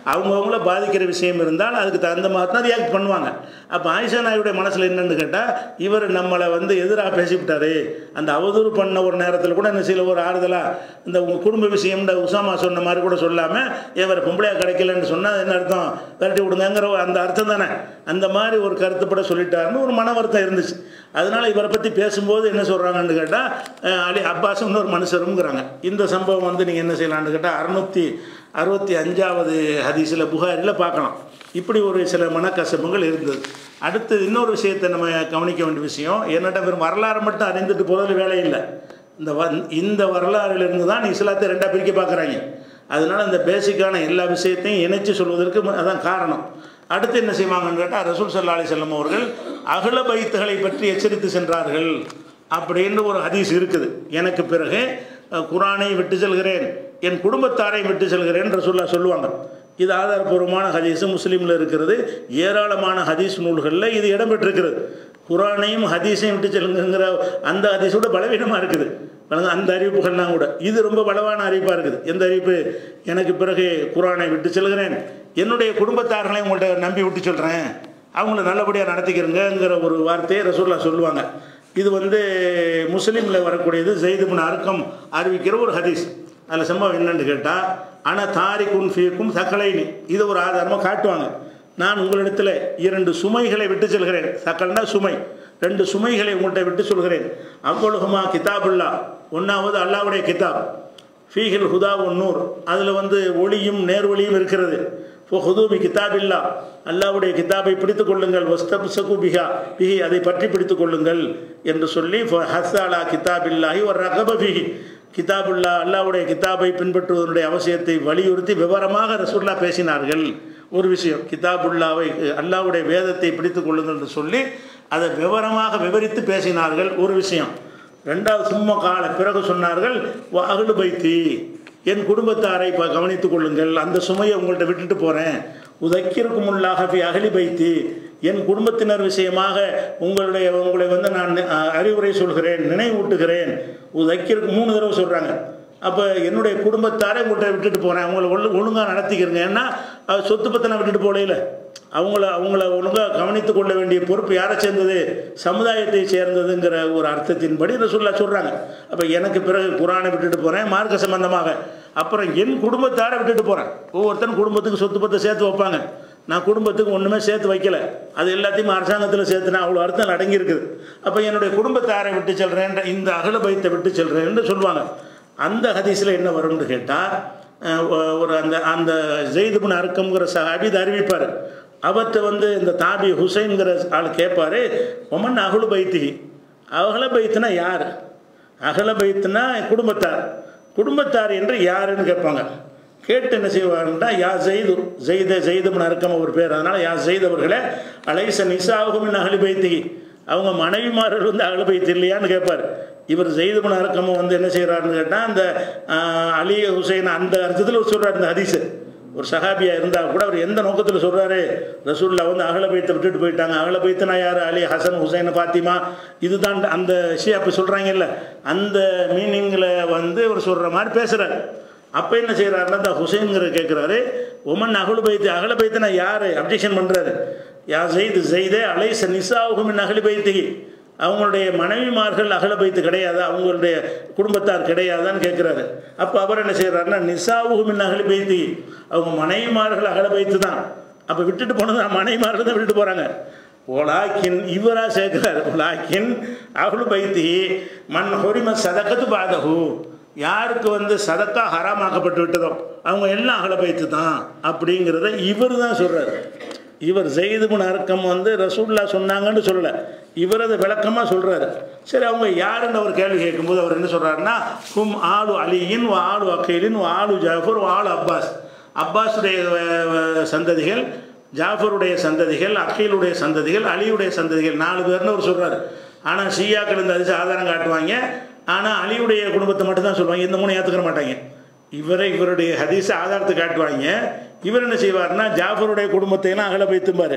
அவங்கவுங்கள பாதிக்கிற விஷயம் இருந்தால் அதுக்கு தகுந்த மாதிரி தான் ரியாக்ட் பண்ணுவாங்க அப்போ ஆயிஷா நாயுடைய மனசில் என்னன்னு கேட்டால் இவர் நம்மளை வந்து எதிராக பேசிவிட்டாரு அந்த அவதூறு பண்ண ஒரு நேரத்தில் கூட என்ன சில ஒரு ஆறுதலாக இந்த உங்கள் குடும்ப விஷயம்ன்ற உசாமா சொன்ன மாதிரி கூட சொல்லாமல் இவர் பொம்பளையாக கிடைக்கலன்னு சொன்னால் என்ன அர்த்தம் விரட்டி விடுங்கங்கிற ஒரு அந்த அர்த்தம் தானே அந்த மாதிரி ஒரு கருத்துப்பட சொல்லிட்டாருன்னு ஒரு மன வருத்தம் இருந்துச்சு அதனால் இவரை பற்றி பேசும்போது என்ன சொல்கிறாங்கன்னு கேட்டால் அலி அப்பாஸும் ஒரு மனுஷருங்கிறாங்க இந்த சம்பவம் வந்து நீங்கள் என்ன செய்யலான்னு கேட்டால் அறுநூற்றி அறுபத்தி அஞ்சாவது ஹதீஸில் புகாரில் பார்க்கலாம் இப்படி ஒரு சில மனக்கசப்புகள் இருந்தது அடுத்து இன்னொரு விஷயத்தை நம்ம கவனிக்க வேண்டிய விஷயம் என்னட்ட வெறும் வரலாறு மட்டும் அறிந்துட்டு போகிறது வேலை இல்லை இந்த வ இந்த வரலாறிலிருந்து தான் இஸ்லாத்தை ரெண்டாக பிரிக்க பார்க்குறாங்க அதனால் இந்த பேசிக்கான எல்லா விஷயத்தையும் இணைச்சு சொல்வதற்கு அதான் காரணம் அடுத்து என்ன செய்வாங்கன்னு கேட்டால் ரசூல் சல்லா அலி செல்லம் அவர்கள் அகல பைத்துகளை பற்றி எச்சரித்து சென்றார்கள் அப்படின்னு ஒரு ஹதீஸ் இருக்குது எனக்கு பிறகு அஹ், குரானை விட்டு செல்கிறேன் என் குடும்பத்தாரை விட்டு செல்கிறேன் ரசூல்லா சொல்லுவாங்க இது ஆதாரபூர்வமான ஹதீஸ் முஸ்லீமில் இருக்கிறது ஏராளமான ஹதீஸ் நூல்களில் இது இடம்பெற்றிருக்கிறது குரானையும் ஹதீஸையும் விட்டு செல்லுங்கிற அந்த ஹதீஸோட பலவீனமாக இருக்குது பாருங்க, அந்த அறிவிப்புகள்லாம் கூட இது ரொம்ப பலவான அறிவிப்பாக இருக்குது எந்த அறிவிப்பு எனக்கு பிறகு குரானை விட்டு செல்கிறேன் என்னுடைய குடும்பத்தார்களையும் உங்கள்கிட்ட நம்பி விட்டு சொல்கிறேன் அவங்கள நல்லபடியாக நடத்திக்கிறேங்கிற ஒரு வார்த்தையை ரசூல்லா சொல்லுவாங்க இது வந்து முஸ்லீமில் வரக்கூடியது ஜெயிதுபின் அர்க்கம் அறிவிக்கிற ஒரு ஹதீஸ் அதில் சம்பவம் என்னன்னு கேட்டால் ஆனால் தாரிக்குன் ஃபீக்கும் சக்கலைனி இது ஒரு ஆதாரமாக காட்டுவாங்க நான் உங்களிடத்தில் இரண்டு சுமைகளை விட்டு செல்கிறேன் சக்கல்னா சுமை ரெண்டு சுமைகளை உங்கள்கிட்ட விட்டு சொல்கிறேன் அவ்வளவுமா கிதாபுல்லா ஒன்றாவது அல்லாவுடைய கிதாப் ஃபீஹில் ஹுதா நூர் அதில் வந்து ஒளியும் நேர்வழியும் இருக்கிறது இப்போ ஹுதூபி கிதாபில்லா அல்லாவுடைய கிதாபை பிடித்துக் கொள்ளுங்கள் வஸ்தப்சகு பிஹா பிஹி அதை பற்றி பிடித்துக் கொள்ளுங்கள் என்று சொல்லி ஹஸ்ஸாலா கிதாபில்லாஹி ஒரு ரகப பிஹி கிதாபுல்லா அல்லாவுடைய கிதாபை பின்பற்றுவதனுடைய அவசியத்தை வலியுறுத்தி விவரமாக ரசூல்லா பேசினார்கள் ஒரு விஷயம் கிதாபுல்லாவை அல்லாவுடைய வேதத்தை பிடித்துக் கொள்ளுங்கள் என்று சொல்லி அதை விவரமாக விவரித்து பேசினார்கள் ஒரு விஷயம் ரெண்டாவது சும்மா கால பிறகு சொன்னார்கள் அகடு பைத்தி என் குடும்பத்தாரை இப்போ கவனித்துக் கொள்ளுங்கள் அந்த சுமையை உங்கள்கிட்ட விட்டுட்டு போகிறேன் உதைக்கிற்கும் உள்ளாக போய் அகலி பைத்தி என் குடும்பத்தினர் விஷயமாக உங்களுடைய உங்களை வந்து நான் அஹ், அறிவுரை சொல்கிறேன் நினைவூட்டுகிறேன் உதைக்கிற்கு மூணு தடவை சொல்கிறாங்க அப்போ என்னுடைய குடும்பத்தாரை உங்கள்கிட்ட விட்டுட்டு போகிறேன் அவங்கள ஒழு ஒழுங்காக நடத்திக்கிறங்க ஏன்னா அது சொத்து பத்தின விட்டுட்டு போகல அவங்கள அவங்கள ஒழுங்காக கவனித்து கொள்ள வேண்டிய பொறுப்பு யாரை சேர்ந்தது சமுதாயத்தை சேர்ந்ததுங்கிற ஒரு அர்த்தத்தின்படி ரசூல்லா சொல்கிறாங்க அப்போ எனக்கு பிறகு குரானை விட்டுட்டு போகிறேன் மார்க்க சம்பந்தமாக அப்புறம் என் குடும்பத்தாரை விட்டுட்டு போகிறேன் ஒவ்வொருத்தரும் குடும்பத்துக்கு சொத்து பத்தை சேர்த்து வைப்பாங்க நான் குடும்பத்துக்கு ஒன்றுமே சேர்த்து வைக்கல அது எல்லாத்தையும் அரசாங்கத்தில் சேர்த்துனா அவ்வளோ அர்த்தம் அடங்கி இருக்குது அப்போ என்னுடைய குடும்பத்தாரை விட்டு செல்கிறேன் இந்த அகல பயத்தை விட்டு செல்கிறேன்னு சொல்லுவாங்க அந்த ஹதீஸில் என்ன வரும்னு கேட்டால் ஒரு அந்த அந்த ஜெயிதுபின் அர்க்கம்ங்கிற சஹாபி இதை அறிவிப்பார் அவர்கிட்ட வந்து இந்த தாபி ஹுசைன்கிற ஆள் கேட்பாரு ஒமன் அகுலு பைத்தி அகல பைத்துனா யார் அகல பைத்துனா குடும்பத்தார் குடும்பத்தார் என்று யாருன்னு கேட்பாங்க கேட்டு என்ன செய்வாங்கன்னா யா ஜெய்து ஜெய்த ஜெய்துபின் அர்க்கம் ஒரு பேர் அதனால் யா ஜெய்த் அவர்களே அலைச நிசாவுகும் அகலி பைத்தி அவங்க மனைவிமார்கள் வந்து அகல பைத்து இல்லையான்னு கேட்பார் இவர் ஜெய்துபின் அர்க்கமும் வந்து என்ன செய்கிறாருன்னு கேட்டால் அந்த ஆஹ், அலி ஹுசைன் அந்த அர்த்தத்தில் சொல்கிறார் இந்த ஹதீஸு ஒரு சஹாபியா இருந்தால் கூட அவர் எந்த நோக்கத்தில் சொல்கிறாரு ரசூல்லா வந்து அகல பைத்தை விட்டுட்டு போயிட்டாங்க அகல பைத்துனா யார் அலி ஹசன் ஹுசைன் பாத்திமா இதுதான் அந்த ஷியா இப்போ சொல்கிறாங்கல்ல அந்த மீனிங்கில் வந்து அவர் சொல்கிற மாதிரி பேசுகிறார் அப்போ என்ன செய்கிறாருன்னா இந்த ஹுசைன்கிற கேட்குறாரு உமன் அகலு பைத்து அகல பைத்துனா யார் அப்ஜெக்ஷன் பண்ணுறாரு யா ஜெயிது ஜெய்தே அலைச நிசாவுகும் அகலி பைத்திகி அவங்களுடைய மனைவிமார்கள் அகல பைத்து கிடையாதா அவங்களுடைய குடும்பத்தார் கிடையாதான்னு கேட்குறாரு அப்போ அவர் என்ன செய்கிறாருன்னா நிசாவுகும் அகலி பைத்தி அவங்க மனைவிமார்கள் அகல பைத்து தான் அப்போ விட்டுட்டு போனது மனைவிமார்கள் தான் விட்டுட்டு போகிறாங்க ஓலாக்கின் இவரா சேர்க்கிறார் ஓலாக்கின் அகலு பைத்தி மண் ஹொரிம சதக்கத்து பாதகு யாருக்கு வந்து சதக்கா ஹராமாக்கப்பட்டு விட்டதோ அவங்க எல்லாம் அகல பைத்து தான் அப்படிங்கிறத இவர் தான் சொல்கிறார் இவர் ஜெயிதுபின் அர்க்கம் வந்து ரசூல்லா சொன்னாங்கன்னு சொல்லலை இவர் அதை விளக்கமாக சொல்கிறாரு சரி அவங்க யாருன்னு அவர் கேள்வி கேட்கும்போது அவர் என்ன சொல்கிறாருன்னா ஹும் ஆளு அலியின் வ ஆளு அக்கீலின் வ ஆளு ஜாஃபர் வ ஆளு அப்பாஸ் அப்பாஸுடைய அஹ், அஹ், சந்ததிகள் ஜாஃபருடைய சந்ததிகள் அக்கீலுடைய சந்ததிகள் அலியுடைய சந்ததிகள் நாலு பேர்னு அவர் சொல்கிறாரு ஆனால் ஷியாக்கள் இந்த அதிசய ஆதாரம் காட்டுவாங்க ஆனால் அலியுடைய குடும்பத்தை மட்டும் தான் சொல்லுவாங்க இந்த மூணு ஏற்றுக்கிற மாட்டாங்க இவரை இவருடைய ஹதீஸை ஆதாரத்தை காட்டுவாங்க இவர் என்ன செய்வார்னா ஜாஃபருடைய குடும்பத்தையெல்லாம் அகல வைத்தும்பார்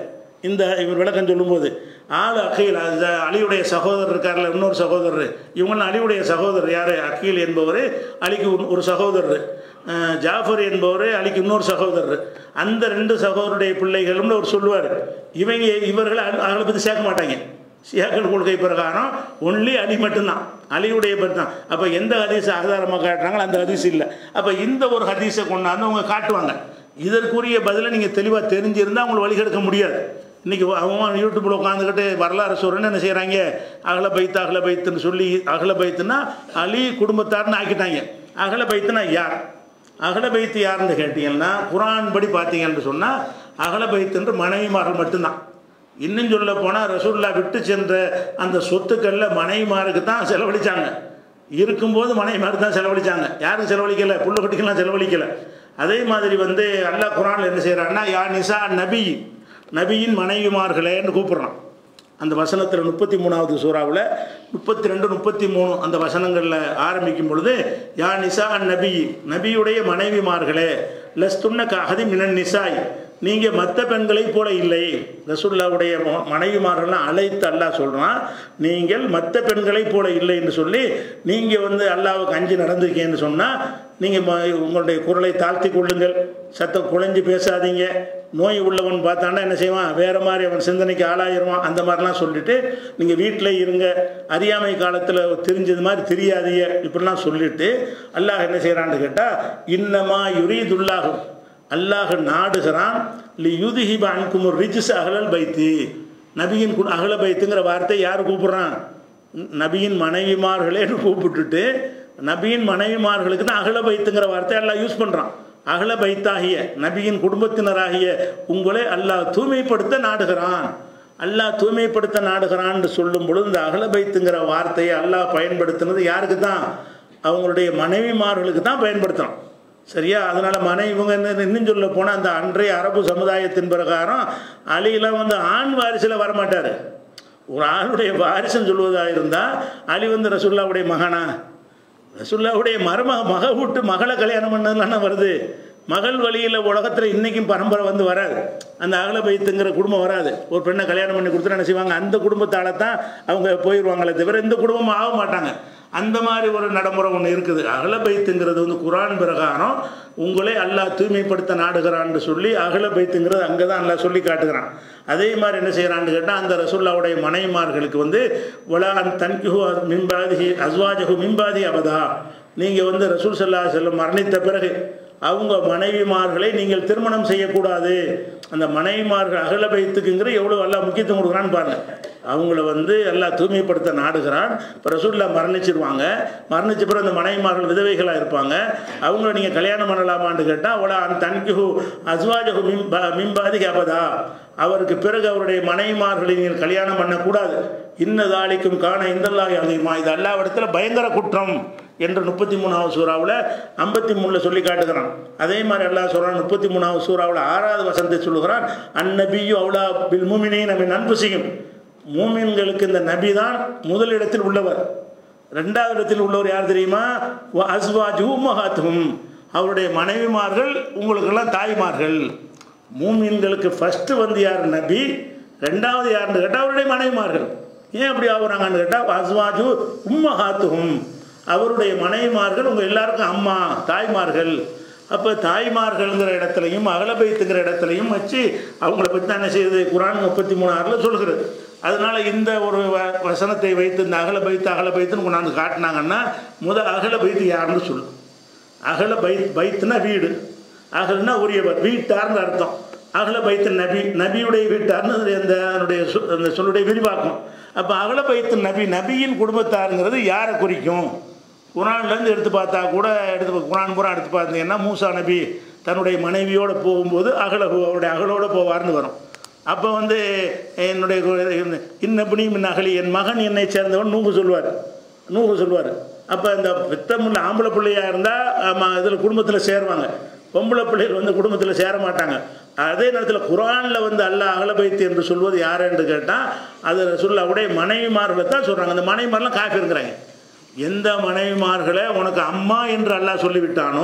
இந்த இவர் விளக்கம் சொல்லும்போது ஆள் அக்கீல் அந்த அலியுடைய சகோதரர் இருக்கார்ல இன்னொரு சகோதரர் இவங்களாம் அலியுடைய சகோதரர் யார் அக்கீல் என்பவர் அலிக்கு ஒரு- ஒரு சகோதரர் அஹ், ஜாஃபர் என்பவர் அலிக்கு இன்னொரு சகோதரர் அந்த ரெண்டு சகோதரருடைய பிள்ளைகளும்னு அவர் சொல்லுவார் இவங்க இவர்கள் அவங்களை பற்றி சேர்க்க மாட்டாங்க ஷியாக்கள் கொள்கை பிரகாரம் ஒன்லி அலி மட்டும்தான் அலியுடைய பேர் தான் அப்போ எந்த ஹதீஸ் ஆதாரமாக காட்டுறாங்களோ அந்த ஹதீஸ் இல்லை அப்போ இந்த ஒரு ஹதீஸை கொண்டாந்து அவங்க காட்டுவாங்க இதற்குரிய பதிலை நீங்கள் தெளிவாக தெரிஞ்சிருந்தால் அவங்களை வழிகெடுக்க முடியாது இன்றைக்கி அவங்க யூடியூப்பில் உட்காந்துக்கிட்டு வரலாறு சொல்கிறேன்னு என்ன செய்கிறாங்க அகல பைத்து அகல பைத்துன்னு சொல்லி அகல பைத்துன்னா அலி குடும்பத்தார்னு ஆக்கிட்டாங்க அகல பைத்துனா யார் அகல பைத்து யாருன்னு கேட்டீங்கன்னா குரான் படி பார்த்தீங்கன்னு சொன்னால் அகல பைத்துன்ற மனைவிமார்கள் மட்டும்தான் இன்னும் சொல்ல போனால் ரசூல்லா விட்டு சென்ற அந்த சொத்துக்களில் மனைவிமாருக்கு தான் செலவழித்தாங்க இருக்கும்போது மனைவிமாருக்கு தான் செலவழித்தாங்க யாரும் செலவழிக்கலை புள்ள குட்டிக்கெல்லாம் செலவழிக்கலை அதே மாதிரி வந்து அல்லாஹ் குரானில் என்ன செய்கிறான்னா யா நிசா நபி நபியின் மனைவிமார்களேன்னு கூப்பிட்றான் அந்த வசனத்தில் முப்பத்தி மூணாவது சூறாவில் முப்பத்தி ரெண்டு முப்பத்தி மூணு அந்த வசனங்களில் ஆரம்பிக்கும் பொழுது யா நிசா நபி நபியுடைய மனைவிமார்களே லஸ்துன்ன கஹதி மினன் நிசாய் நீங்கள் மற்ற பெண்களைப் போல இல்லை ரசுல்லாவுடைய ம- மனைவிமார்கள்லாம் அழைத்து அல்லாஹ் சொல்கிறான் நீங்கள் மற்ற பெண்களைப் போல இல்லை என்று சொல்லி நீங்கள் வந்து அல்லாவுக்கு அஞ்சு நடந்திருக்கீங்கன்னு சொன்னால் நீங்கள் உங்களுடைய குரலை தாழ்த்தி கொள்ளுங்கள் சத்தம் குழைஞ்சு பேசாதீங்க நோய் உள்ளவன் பார்த்தான்னா என்ன செய்வான் வேறு மாதிரி அவன் சிந்தனைக்கு ஆளாயிருவான் அந்த மாதிரிலாம் சொல்லிட்டு நீங்கள் வீட்டில் இருங்க அறியாமை காலத்தில் தெரிஞ்சது மாதிரி தெரியாதீங்க இப்படிலாம் சொல்லிட்டு அல்லாஹ் என்ன செய்கிறான்னு கேட்டால் இன்னமா யுரீதுல்லாகும் அல்லாஹ் நாடுகிறான் லி யுதிஹிப அன்கும் ரிஜிஸ் அகலல் பைத்தி நபியின் கு- அகல பைத்துங்கிற வார்த்தை யார் கூப்பிட்றான் நபியின் மனைவிமார்களேன்னு கூப்பிட்டுட்டு நபியின் மனைவிமார்களுக்கு தான் அகல பைத்துங்கிற வார்த்தை அல்லாஹ் யூஸ் பண்ணுறான் அகல பைத்தாகிய நபியின் குடும்பத்தினராகிய உங்களை அல்லாஹ் தூய்மைப்படுத்த நாடுகிறான் அல்லாஹ் தூய்மைப்படுத்த நாடுகிறான்னு சொல்லும் பொழுது இந்த அகல பைத்துங்கிற வார்த்தையை அல்லாஹ் பயன்படுத்தினது யாருக்கு தான் அவங்களுடைய மனைவிமார்களுக்கு தான் பயன்படுத்துகிறான் சரியா அதனால் மனைவி இவங்க என்ன இன்னும் சொல்ல போனால் அந்த அன்றைய அரபு சமுதாயத்தின் பிரகாரம் அலிலாம் வந்து ஆண் வாரிசில் வரமாட்டார் ஒரு ஆணுடைய வாரிசுன்னு சொல்வதாக இருந்தால் அலி வந்து ரசுல்லாவுடைய மகனா ரசுல்லாவுடைய மருமக மக விட்டு மகளை கல்யாணம் பண்ணதுலான வருது மகள் வழியில் உலகத்தில் இன்றைக்கும் பரம்பரை வந்து வராது அந்த அகல பைத்துங்கிற குடும்பம் வராது ஒரு பெண்ணை கல்யாணம் பண்ணி கொடுத்துட்டு என்ன செய்வாங்க அந்த குடும்பத்தால் தான் அவங்க போயிடுவாங்களே தவிர இந்த குடும்பம் ஆக மாட்டாங்க அந்த மாதிரி ஒரு நடைமுறை ஒன்று இருக்குது அகல பைத்துங்கிறது வந்து குரான் பிரகாரம் உங்களே அல்லாஹ் தூய்மைப்படுத்த நாடுகிறான்னு சொல்லி அகல பைத்துங்கிறது அங்கே தான் அல்லாஹ் சொல்லி காட்டுகிறான் அதே மாதிரி என்ன செய்கிறான்னு கேட்டால் அந்த ரசூல்லாவுடைய மனைவிமார்களுக்கு வந்து உலான் தன்கிஹு மின்பாதி அஸ்வாஜகு மின்பாதி அபதா நீங்கள் வந்து ரசூல் சல்லா செல்லம் மரணித்த பிறகு அவங்க மனைவிமார்களை நீங்கள் திருமணம் செய்யக்கூடாது அந்த மனைவிமார்கள் அகல பைத்துக்குங்கிற எவ்வளோ எல்லாம் முக்கியத்துவம் கொடுக்குறான்னு பாருங்க அவங்கள வந்து எல்லாம் தூய்மைப்படுத்த நாடுகிறான் இப்போ ரசூல்லா மரணிச்சிருவாங்க மரணிச்ச பிறகு அந்த மனைவிமார்கள் விதவைகளாக இருப்பாங்க அவங்கள நீங்கள் கல்யாணம் பண்ணலாமான்னு கேட்டால் அவளை அந்த தன்கிஹு அஸ்வாஜகு மிம்பா மிம்பாதி கேபதா அவருக்கு பிறகு அவருடைய மனைவிமார்களை நீங்கள் கல்யாணம் பண்ணக்கூடாது இன்னதாளிக்கும் காண இந்தல்லாஹி அதிகமா இது அல்லாவிடத்தில் பயங்கர குற்றம் என்று முப்பத்தி மூணாவது சூறாவில் ஐம்பத்தி மூணில் சொல்லி காட்டுகிறான் அதே மாதிரி அல்லாஹ் சொல்கிறான் முப்பத்தி மூணாவது சூறாவில் ஆறாவது வசனத்தை சொல்லுகிறான் அந்நபியும் அவ்வளா பில் மூமினே நம்ம நண்பு செய்யும் மூமின்களுக்கு இந்த நபி தான் முதலிடத்தில் உள்ளவர் ரெண்டாவது இடத்தில் உள்ளவர் யார் தெரியுமா அஸ்வாஜு மகாத்தும் அவருடைய மனைவிமார்கள் உங்களுக்கெல்லாம் தாய்மார்கள் மூமின்களுக்கு ஃபஸ்ட்டு வந்து யார் நபி ரெண்டாவது யாருன்னு கேட்டால் அவருடைய மனைவிமார்கள் ஏன் அப்படி ஆகுறாங்கன்னு கேட்டால் அஸ்வாஜு உம்மஹாத்துஹும் அவருடைய மனைவிமார்கள் உங்கள் எல்லாருக்கும் அம்மா தாய்மார்கள் அப்போ தாய்மார்கள்ங்கிற இடத்துலையும் அகலபைத்துங்கிற இடத்துலையும் வச்சு அவங்கள பற்றி தான் என்ன செய்யுது குரான் முப்பத்தி மூணு ஆறில் சொல்கிறது அதனால் இந்த ஒரு வ வசனத்தை வைத்து இந்த அகல பைத்து அகல பைத்துன்னு கொண்டாந்து காட்டினாங்கன்னா முத அகல பைத்து யாருன்னு சொல்லு அகல பை பைத்துனா வீடு அகல்னா உரியவர் வீட்டார்னு அர்த்தம் அகல பைத்து நபி நபியுடைய வீட்டார்னு அந்த அதனுடைய சொ- அந்த சொல்லுடைய விரிவாக்கம் அப்போ அகல பைத்து நபி நபியின் குடும்பத்தாருங்கிறது யாரை குறிக்கும் குரான்லேருந்து எடுத்து பார்த்தா கூட எடுத்து குரான் பூரா எடுத்து பார்த்தீங்கன்னா மூசா நபி தன்னுடைய மனைவியோடு போகும்போது அகலகு அவருடைய அகலோடு போவார்னு வரும் அப்போ வந்து என்னுடைய கு- இன்னபடி மின் அகலி என் மகன் என்னை சேர்ந்தவன் நூகு சொல்வார் நூகு சொல்வார் அப்போ இந்த பித்தமுள்ள ஆம்பளை பிள்ளையாக இருந்தால் இதில் குடும்பத்தில் சேருவாங்க பொம்பளை பிள்ளைகள் வந்து குடும்பத்தில் சேர மாட்டாங்க அதே நேரத்தில் குரானில் வந்து அல்லாஹ் அகலபைத்து என்று சொல்வது யார் என்று கேட்டால் அது சொல்லாவுடைய மனைவிமார்களை தான் சொல்கிறாங்க அந்த மனைவிமாரெலாம் காஃபி இருக்கிறாங்க எந்த மனைவிமார்களை உனக்கு அம்மா என்று அல்லாஹ் சொல்லிவிட்டானோ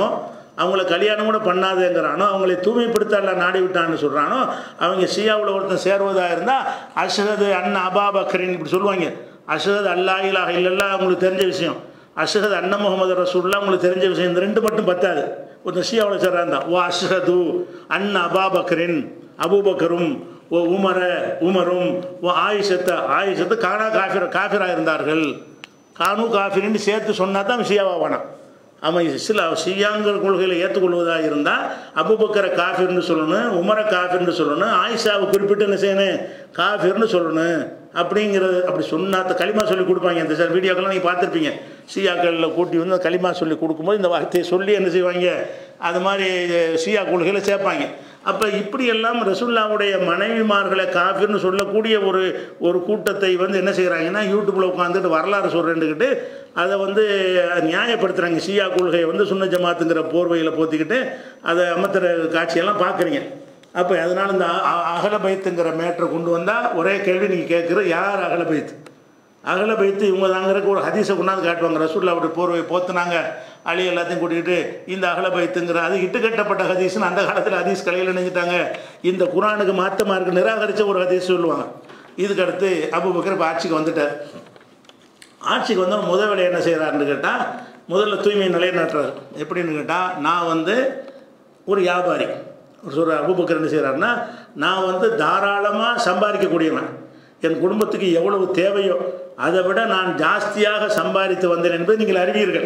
அவங்கள கல்யாணம் கூட பண்ணாதேங்கிறானோ அவங்களை தூய்மைப்படுத்த அல்ல நாடி விட்டான்னு சொல்கிறானோ அவங்க ஷியாவில் ஒருத்தன் சேர்வதாக இருந்தால் அஷஹது அண்ணா அபா பக்ரின் இப்படி சொல்லுவாங்க அஷஹது அல்லா இலாஹ இல்லல்லா அவங்களுக்கு தெரிஞ்ச விஷயம் அஷஹது அண்ண முகமது ரசூல்லா உங்களுக்கு தெரிஞ்ச விஷயம் இந்த ரெண்டு மட்டும் பத்தாது ஒருத்தன் ஷியாவில் சேர்றான் தான் ஓ அஷஹது அண்ணா அபா பக்ரின் அபூபக்கரும் ஓ உமர உமரும் ஓ ஆயிஷத்தை ஆயிஷத்து கானா காஃபிர காஃபிராக இருந்தார்கள் கானு காஃபிரின்னு சேர்த்து சொன்னா தான் ஷியாவா வேணாம் அவன் இஸ்லா ஷியாங்கிற கொள்கையில் ஏற்றுக்கொள்வதாக இருந்தால் அபுபக்கரை காஃபிர்னு சொல்லணும் உமரை காஃபிர்னு சொல்லணும் ஆயிஷாவை குறிப்பிட்டு என்ன செய்யணும் காஃபிர்னு சொல்லணும் அப்படிங்கிறது அப்படி சொன்னா களிமா சொல்லி கொடுப்பாங்க இந்த சில வீடியோக்கெல்லாம் நீங்கள் பார்த்துருப்பீங்க ஷியாக்களில் கூட்டி வந்து அந்த களிமா சொல்லி கொடுக்கும்போது இந்த வார்த்தையை சொல்லி என்ன செய்வாங்க அது மாதிரி ஷியா கொள்கையில் சேர்ப்பாங்க அப்போ இப்படியெல்லாம் ரசுல்லாவுடைய மனைவிமார்களை காஃபிர்னு சொல்லக்கூடிய ஒரு ஒரு கூட்டத்தை வந்து என்ன செய்கிறாங்கன்னா யூடியூப்பில் உட்காந்துட்டு வரலாறு சொல்கிறேன்னுக்கிட்டு அதை வந்து நியாயப்படுத்துகிறாங்க ஷியா கொள்கையை வந்து சுன்ன ஜமாத்துங்கிற போர்வையில் போத்திக்கிட்டு அதை அமர்த்துற காட்சியெல்லாம் பார்க்குறீங்க அப்போ அதனால் இந்த அ- அகல பைத்துங்கிற மேட்டரை கொண்டு வந்தால் ஒரே கேள்வி நீங்கள் கேட்குற யார் அகல பைத்து அகல பைத்து இவங்க தாங்கிறதுக்கு ஒரு ஹதீஸை கொண்டாந்து காட்டுவாங்க ரசூல்லா அப்படி போர்வை போத்துனாங்க அலி எல்லாத்தையும் கூட்டிகிட்டு இந்த அகல பைத்துங்கிற அது இட்டு கட்டப்பட்ட ஹதீஸ்னு அந்த காலத்தில் ஹதீஸ் கலையில் நினைஞ்சிட்டாங்க இந்த குரானுக்கு மாற்றமாக இருக்கு நிராகரித்த ஒரு ஹதீஸ் சொல்லுவாங்க இதுக்கு அடுத்து அபுபக்கர் இப்போ ஆட்சிக்கு வந்துட்டார் ஆட்சிக்கு வந்தவன் முதல் வேலை என்ன செய்கிறாருன்னு கேட்டால் முதல்ல தூய்மை நிலைநாட்டுறாரு எப்படின்னு கேட்டால் நான் வந்து ஒரு வியாபாரி ஒரு சொல்கிற அபுபக்கர் என்ன செய்கிறாருன்னா நான் வந்து தாராளமாக சம்பாதிக்கக்கூடியவன் என் குடும்பத்துக்கு எவ்வளவு தேவையோ அதை விட நான் ஜாஸ்தியாக சம்பாதித்து வந்தேன் என்பதை நீங்கள் அறிவீர்கள்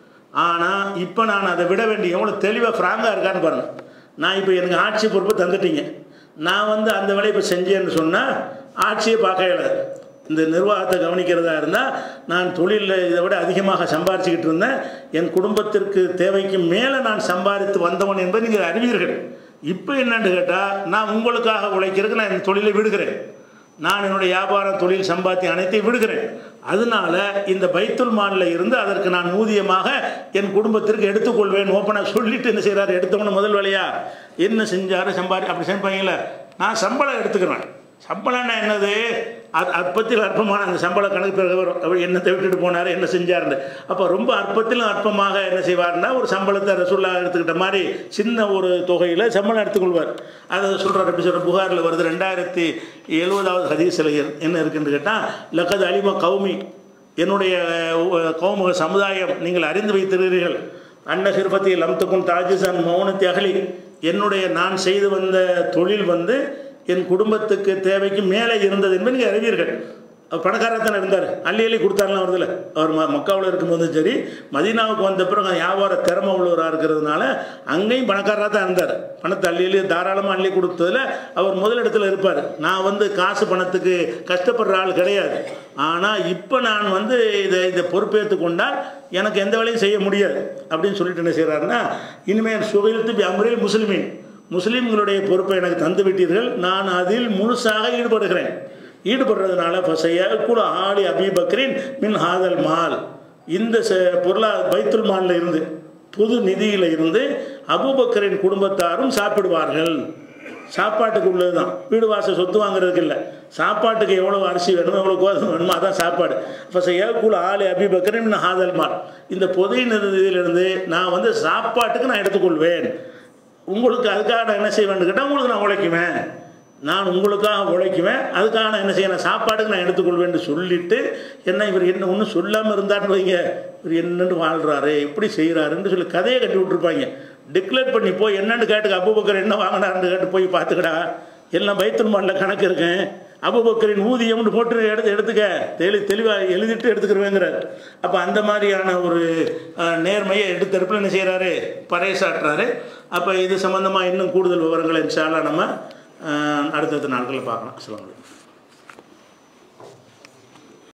ஆனால் இப்போ நான் அதை விட வேண்டிய எவ்வளோ தெளிவாக ஃப்ராங்காக இருக்கான்னு பாருங்கள் நான் இப்போ எனக்கு ஆட்சி பொறுப்பு தந்துட்டீங்க நான் வந்து அந்த வேலையை இப்போ செஞ்சேன்னு சொன்னால் ஆட்சியை பார்க்க இயலாது இந்த நிர்வாகத்தை கவனிக்கிறதா இருந்தால் நான் தொழிலில் இதை விட அதிகமாக சம்பாரிச்சுக்கிட்டு இருந்தேன் என் குடும்பத்திற்கு தேவைக்கு மேலே நான் சம்பாதித்து வந்தவன் என்பதை நீங்கள் அறிவீர்கள் இப்போ என்னன்னு கேட்டால் நான் உங்களுக்காக உழைக்கிறதுக்கு நான் என் தொழிலை விடுகிறேன் நான் என்னுடைய வியாபாரம் தொழில் சம்பாத்தியம் அனைத்தையும் விடுகிறேன் அதனால இந்த பைத்துல் மாலில் இருந்து அதற்கு நான் ஊதியமாக என் குடும்பத்திற்கு எடுத்துக்கொள்வேன் ஓப்பனாக சொல்லிட்டு என்ன செய்கிறாரு எடுத்தவன முதல் வேலையா என்ன செஞ்சாரு சம்பாதி அப்படி செஞ்சாங்கல்ல நான் சம்பளம் எடுத்துக்கிறேன் சம்பளம்னா என்னது அது அற்பத்தில் அற்பமான அந்த சம்பள கணக்கு பிறகு வரும் அவர் என்னத்தை விட்டுட்டு போனார் என்ன செஞ்சாருன்னு அப்போ ரொம்ப அற்பத்திலும் அற்பமாக என்ன செய்வார்னா ஒரு சம்பளத்தை ரசூல்லா எடுத்துக்கிட்ட மாதிரி சின்ன ஒரு தொகையில் சம்பளம் எடுத்துக்கொள்வார் அதை சொல்கிறார் எப்படி சொல்கிற புகாரில் வருது ரெண்டாயிரத்தி எழுபதாவது ஹதீஸில் என்ன இருக்குன்னு கேட்டால் லக்கது அலிம கௌமி என்னுடைய அஹ், கௌமுக சமுதாயம் நீங்கள் அறிந்து வைத்திருக்கிறீர்கள் அன்ன சிற்பத்தி லம்துக்கும் தாஜிசன் மௌனத்தி அகலி என்னுடைய நான் செய்து வந்த தொழில் வந்து என் குடும்பத்துக்கு தேவைக்கு மேலே இருந்தது என்பது நீங்கள் அறிவீர்கள் அவர் பணக்காரத்தானே இருந்தார் அள்ளி அள்ளி கொடுத்தாருலாம் வருதுல்ல அவர் ம மக்காவில் இருக்கும்போதும் சரி மதீனாவுக்கு வந்த பிறகு வியாபார திறமை உள்ளவராக இருக்கிறதுனால அங்கேயும் பணக்காரராக தான் இருந்தார் பணத்தை அள்ளி அள்ளி தாராளமாக அள்ளி கொடுத்ததில் அவர் முதலிடத்தில் இருப்பார் நான் வந்து காசு பணத்துக்கு கஷ்டப்படுற ஆள் கிடையாது ஆனால் இப்போ நான் வந்து இதை இதை பொறுப்பேற்று கொண்டால் எனக்கு எந்த வேலையும் செய்ய முடியாது அப்படின்னு சொல்லிட்டு என்ன செய்கிறாருன்னா இனிமேல் சுகையிலுத்து அமரில் முஸ்லிமின் முஸ்லீம்களுடைய பொறுப்பை எனக்கு தந்து விட்டீர்கள் நான் அதில் முழுசாக ஈடுபடுகிறேன் ஈடுபடுறதுனால ஃபசைய கூட ஆடி அபிபக்ரின் மின் ஹாதல் மால் இந்த ச- பொருளா பைத்துல் மாலில் இருந்து பொது நிதியில் இருந்து அபூபக்கரின் குடும்பத்தாரும் சாப்பிடுவார்கள் சாப்பாட்டுக்கு உள்ளது தான் வீடு வாசல் சொத்து வாங்குறதுக்கு இல்லை சாப்பாட்டுக்கு எவ்வளோ அரிசி வேணுமோ எவ்வளோ கோதுமை வேணுமோ அதான் சாப்பாடு இப்போ ஏக்குள்ள ஆளு அபிபக்கரின் ஹாதல் மால் இந்த பொது நிதியிலிருந்து நான் வந்து சாப்பாட்டுக்கு நான் எடுத்துக்கொள்வேன் உங்களுக்கு அதுக்காக நான் என்ன செய்வேன்னு கேட்டால் உங்களுக்கு நான் உழைக்குவேன் நான் உங்களுக்காக உழைக்குவேன் அதுக்காக நான் என்ன செய்யணும் சாப்பாட்டுக்கு நான் எடுத்துக்கொள்வேன்னு சொல்லிட்டு என்ன இவர் என்ன ஒன்றும் சொல்லாமல் இருந்தான்னு வைங்க இவர் என்னன்னு வாழ்கிறாரு எப்படி செய்கிறாருன்னு சொல்லி கதையை கட்டி விட்டுருப்பாங்க டிக்ளேர் பண்ணி போய் என்னன்னு கேட்டுக்க அபுபக்கர் என்ன வாங்கினாருன்னு கேட்டு போய் பார்த்துக்கடா எல்லாம் பைத்துல் மாலில் கணக்கு இருக்கேன் அபுபக்கரின் ஊதியம்னு போட்டு எடுத்து எடுத்துக்க தெளி தெளிவாக எழுதிட்டு எடுத்துக்கிறவேங்கிறார் அப்போ அந்த மாதிரியான ஒரு அஹ், நேர்மையை எடுத்தெடுப்பில் என்ன செய்கிறாரு பறைசாட்டுறாரு அப்போ இது சம்மந்தமாக இன்னும் கூடுதல் விவரங்களை இன்ஷால்லா நம்ம அஹ், அடுத்தடுத்த நாட்களில் பார்க்கலாம் அஸ்ஸலாமு அலைக்கும்